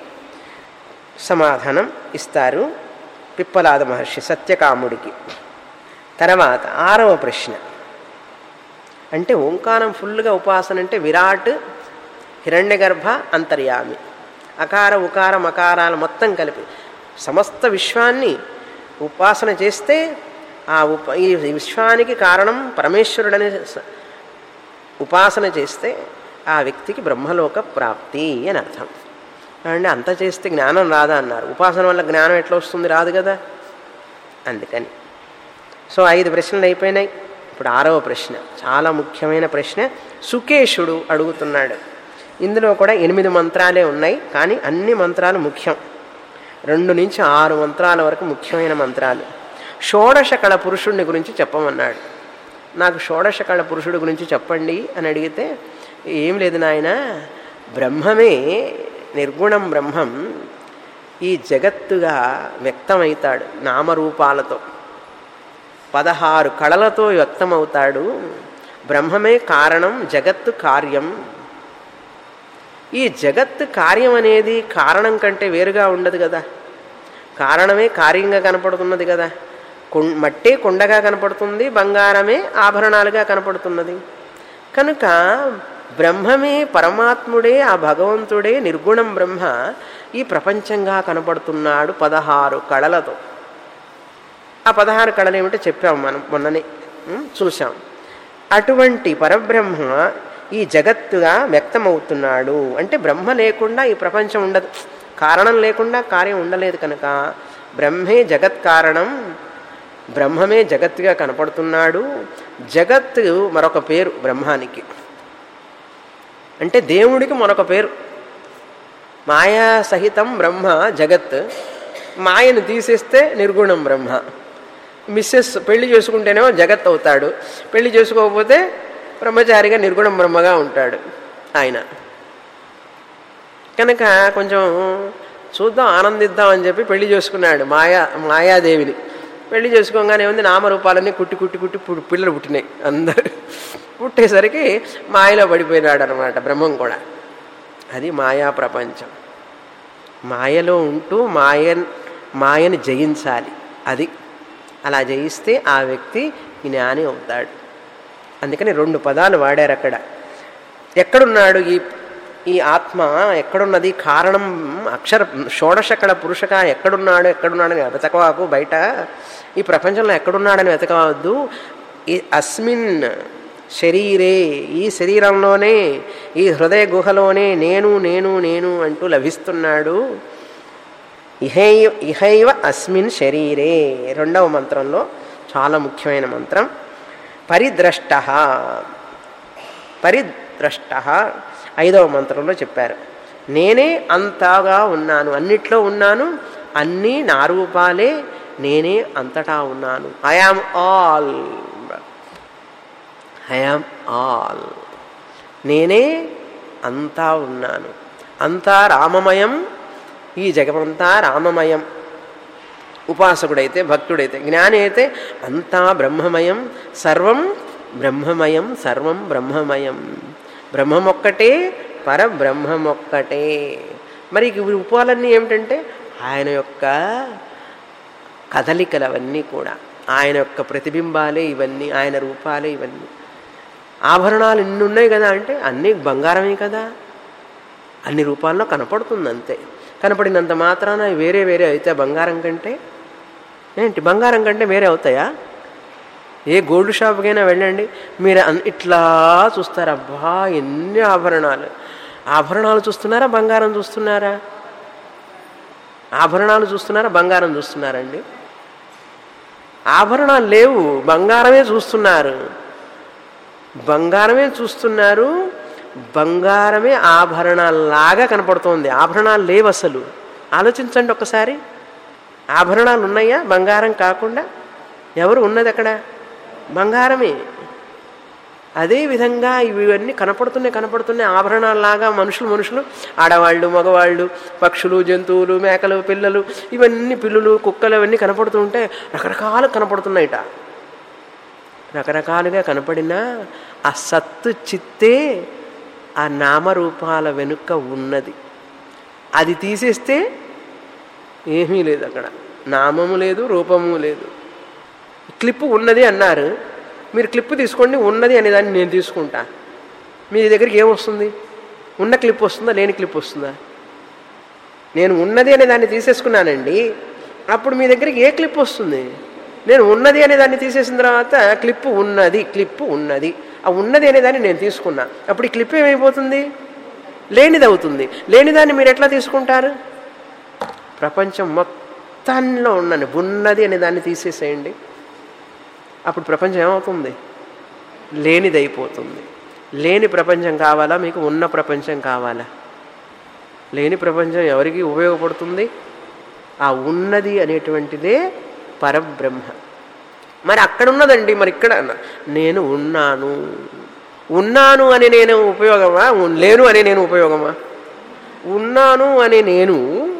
సమాధానం ఇస్తారు పిప్పలాద మహర్షి సత్యకాముడికి తర్వాత ఆరవ ప్రశ్న అంటే ఓంకారం ఫుల్గా ఉపాసన అంటే విరాట్ హిరణ్యగర్భ అంతర్యామి అకార ఉకార మకారాలు మొత్తం కలిపి సమస్త విశ్వాన్ని ఉపాసన చేస్తే ఆ ఉప ఈ విశ్వానికి కారణం పరమేశ్వరుడని స- ఉపాసన చేస్తే ఆ వ్యక్తికి బ్రహ్మలోక ప్రాప్తి అని అర్థం అంటే అంత చేస్తే జ్ఞానం రాదా అన్నారు ఉపాసన వల్ల జ్ఞానం ఎట్లా వస్తుంది రాదు కదా అందుకని సో ఐదు ప్రశ్నలు అయిపోయినాయి ఇప్పుడు ఆరవ ప్రశ్న చాలా ముఖ్యమైన ప్రశ్న సుకేషుడు అడుగుతున్నాడు ఇందులో కూడా ఎనిమిది మంత్రాలే ఉన్నాయి కానీ అన్ని మంత్రాలు ముఖ్యం రెండు నుంచి ఆరు మంత్రాల వరకు ముఖ్యమైన మంత్రాలు షోడశ కళ పురుషుడిని గురించి చెప్పమన్నాడు నాకు షోడశ కళ పురుషుడి గురించి చెప్పండి అని అడిగితే ఏం లేదు నాయన బ్రహ్మమే నిర్గుణం బ్రహ్మం ఈ జగత్తుగా వ్యక్తమవుతాడు నామరూపాలతో పదహారు కళలతో వ్యక్తమవుతాడు బ్రహ్మమే కారణం జగత్తు కార్యం ఈ జగత్తు కార్యం అనేది కారణం కంటే వేరుగా ఉండదు కదా కారణమే కార్యంగా కనపడుతున్నది కదా కొం మట్టే కొండగా కనపడుతుంది బంగారమే ఆభరణాలుగా కనపడుతున్నది కనుక బ్రహ్మమే పరమాత్ముడే ఆ భగవంతుడే నిర్గుణం బ్రహ్మ ఈ ప్రపంచంగా కనపడుతున్నాడు పదహారు కళలతో ఆ పదహారు కళలు ఏమిటో చెప్పాము మనం మొన్ననే ఉం, చూసాం అటువంటి పరబ్రహ్మ ఈ జగత్తుగా వ్యక్తమవుతున్నాడు అంటే బ్రహ్మ లేకుండా ఈ ప్రపంచం ఉండదు కారణం లేకుండా కార్యం ఉండలేదు కనుక బ్రహ్మే జగత్ కారణం బ్రహ్మమే జగత్తుగా కనపడుతున్నాడు జగత్తు మరొక పేరు బ్రహ్మానికి అంటే దేవుడికి మరొక పేరు మాయా సహితం బ్రహ్మ జగత్ మాయను తీసేస్తే నిర్గుణం బ్రహ్మ మిస్సెస్ పెళ్లి చేసుకుంటేనేమో జగత్ అవుతాడు పెళ్లి చేసుకోకపోతే బ్రహ్మచారిగా నిర్గుణం బ్రహ్మగా ఉంటాడు ఆయన కనుక కొంచెం చూద్దాం ఆనందిద్దాం అని చెప్పి పెళ్లి చేసుకున్నాడు మాయా మాయాదేవిని పెళ్లి చేసుకోగానే ఉంది నామరూపాలన్నీ కుట్టి కుట్టి కుట్టి పు- పిల్లలు పుట్టినాయి అందరు పుట్టేసరికి మాయలో పడిపోయినాడు అనమాట బ్రహ్మం కూడా అది మాయా ప్రపంచం మాయలో ఉంటూ మాయ మాయని జయించాలి అది అలా జయిస్తే ఆ వ్యక్తి జ్ఞాని అవుతాడు అందుకని రెండు పదాలు వాడారు అక్కడ ఎక్కడున్నాడు ఈ ఈ ఆత్మ ఎక్కడున్నది కారణం అక్షర షోడశకళ పురుషక ఎక్కడున్నాడు ఎక్కడున్నాడని వెతకవాకు బయట ఈ ప్రపంచంలో ఎక్కడున్నాడని వెతకవద్దు ఈ అస్మిన్ శరీరే ఈ శరీరంలోనే ఈ హృదయ గుహలోనే నేను నేను నేను అంటూ లభిస్తున్నాడు ఇహైవ ఇహైవ అస్మిన్ శరీరే రెండవ మంత్రంలో చాలా ముఖ్యమైన మంత్రం పరిద్రష్ట పరిద్రష్ట ఐదవ మంత్రంలో చెప్పారు నేనే అంతగా ఉన్నాను అన్నిట్లో ఉన్నాను అన్నీ నా రూపాలే నేనే అంతటా ఉన్నాను ఐఆమ్ ఆల్ ఐఆమ్ ఆల్ నేనే అంతా ఉన్నాను అంతా రామమయం ఈ జగమంతా రామమయం ఉపాసకుడైతే భక్తుడైతే జ్ఞాని అయితే అంతా బ్రహ్మమయం సర్వం బ్రహ్మమయం సర్వం బ్రహ్మమయం బ్రహ్మమొక్కటే పరబ్రహ్మమొక్కటే మరి ఈ రూపాలన్నీ ఏమిటంటే ఆయన యొక్క కదలికలు అవన్నీ కూడా ఆయన యొక్క ప్రతిబింబాలే ఇవన్నీ ఆయన రూపాలే ఇవన్నీ ఆభరణాలు ఇన్ని ఉన్నాయి కదా అంటే అన్నీ బంగారమే కదా అన్ని రూపాల్లో కనపడుతుంది అంతే కనపడినంత మాత్రాన వేరే వేరే అయితే బంగారం కంటే ఏంటి బంగారం కంటే వేరే అవుతాయా ఏ గోల్డ్ షాప్కైనా వెళ్ళండి మీరు అన్- ఇట్లా చూస్తారు అబ్బా ఎన్ని ఆభరణాలు ఆభరణాలు చూస్తున్నారా బంగారం చూస్తున్నారా ఆభరణాలు చూస్తున్నారా బంగారం చూస్తున్నారండి ఆభరణాలు లేవు బంగారమే చూస్తున్నారు బంగారమే చూస్తున్నారు బంగారమే ఆభరణాల్లాగా కనపడుతోంది ఆభరణాలు లేవు అసలు ఆలోచించండి ఒక్కసారి ఆభరణాలు ఉన్నాయా బంగారం కాకుండా ఎవరు ఉన్నది అక్కడ బంగారమే అదే విధంగా ఇవన్నీ కనపడుతున్నాయి కనపడుతున్నాయి ఆభరణాల్లాగా మనుషులు మనుషులు ఆడవాళ్ళు మగవాళ్ళు పక్షులు జంతువులు మేకలు పిల్లలు ఇవన్నీ పిల్లులు కుక్కలు ఇవన్నీ కనపడుతూ ఉంటే రకరకాలు కనపడుతున్నాయిట రకరకాలుగా కనపడినా ఆ సత్తు చిత్తే ఆ నామరూపాల వెనుక ఉన్నది అది తీసేస్తే ఏమీ లేదు అక్కడ నామము లేదు రూపము లేదు క్లిప్పు ఉన్నది అన్నారు మీరు క్లిప్పు తీసుకోండి ఉన్నది అనే దాన్ని నేను తీసుకుంటా మీ దగ్గరికి ఏమొస్తుంది ఉన్న క్లిప్ వస్తుందా లేని క్లిప్ వస్తుందా నేను ఉన్నది అనే దాన్ని తీసేసుకున్నానండి అప్పుడు మీ దగ్గరికి ఏ క్లిప్ వస్తుంది నేను ఉన్నది అనే దాన్ని తీసేసిన తర్వాత క్లిప్పు ఉన్నది క్లిప్పు ఉన్నది ఆ ఉన్నది అనే దాన్ని నేను తీసుకున్నా అప్పుడు ఈ క్లిప్ ఏమైపోతుంది లేనిది అవుతుంది లేనిదాన్ని మీరు ఎట్లా తీసుకుంటారు ప్రపంచం మొత్తంలో ఉన్నది ఉన్నది అనే దాన్ని తీసేసేయండి అప్పుడు ప్రపంచం ఏమవుతుంది లేనిది అయిపోతుంది లేని ప్రపంచం కావాలా మీకు ఉన్న ప్రపంచం కావాలా లేని ప్రపంచం ఎవరికి ఉపయోగపడుతుంది ఆ ఉన్నది అనేటువంటిదే పరబ్రహ్మ మరి అక్కడ ఉన్నదండి మరి ఇక్కడ అన్న నేను ఉన్నాను ఉన్నాను అని నేను ఉపయోగమా ఉన్- లేను అని నేను ఉపయోగమా ఉన్నాను అని నేను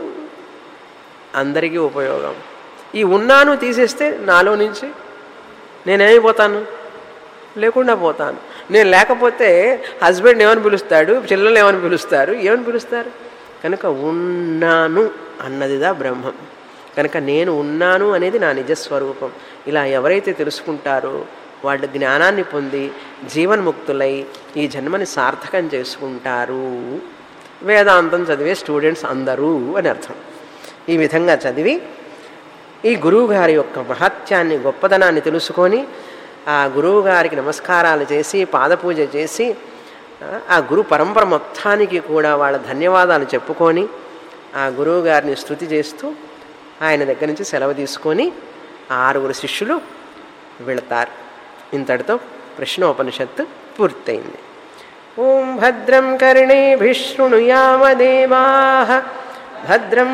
అందరికీ ఉపయోగం ఈ ఉన్నాను తీసేస్తే నాలో నుంచి నేనేమైపోతాను లేకుండా పోతాను నేను లేకపోతే హస్బెండ్ ఏమని పిలుస్తాడు పిల్లలు ఏమని పిలుస్తారు ఏమని పిలుస్తారు కనుక ఉన్నాను అన్నదిదా బ్రహ్మం కనుక నేను ఉన్నాను అనేది నా నిజస్వరూపం ఇలా ఎవరైతే తెలుసుకుంటారో వాళ్ళు జ్ఞానాన్ని పొంది జీవన్ముక్తులై ఈ జన్మని సార్థకం చేసుకుంటారు వేదాంతం చదివే స్టూడెంట్స్ అందరూ అని అర్థం ఈ విధంగా చదివి ఈ గురువుగారి యొక్క మహత్యాన్ని గొప్పదనాన్ని తెలుసుకొని ఆ గురువు గారికి నమస్కారాలు చేసి పాదపూజ చేసి ఆ, ఆ గురు పరంపర మొత్తానికి కూడా వాళ్ళ ధన్యవాదాలు చెప్పుకొని ఆ గురువు గారిని స్థుతి చేస్తూ ఆయన దగ్గర నుంచి సెలవు తీసుకొని ఆ ఆరుగురు శిష్యులు వెళతారు ఇంతటితో ప్రశ్నోపనిషత్తు పూర్తయింది ఓం భద్రం కర్ణేభిశృణుయామదేవా భద్రం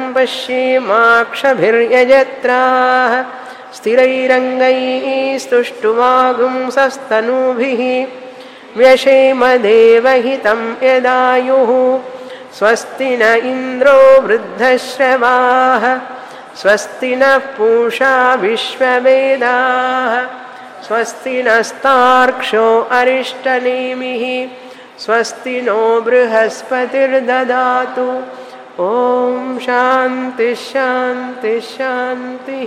పశ్యేమాక్షభిర్యజత్రా స్థిరైరంగైస్తుష్టువాగుంసస్తనూభిः व्यशेमदेवहितं यदायुः स्वस्ति न इन्द्रो वृद्धश्रवाः स्वस्ति नः पूषा विश्ववेदाः स्वस्ति नस्तार्क्ष्यो अरिष्टनेमिः स्वस्ति नो बृहस्पतिर्ददातु ॐ शान्तिः शान्तिः शान्तिः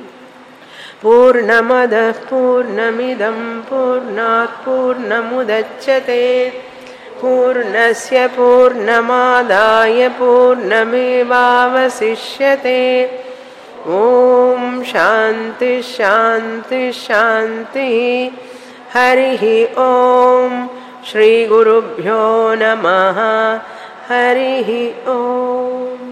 पूर्णमदः पूर्णमिदं पूर्णात् पूर्णमुदच्यते पूर्णस्य पूर्णमादाय पूर्णमेवावशिष्यते ॐ शान्तिः शान्तिः शान्तिः हरिः ॐ श्रीगुरुभ्यो नमः हरिः ॐ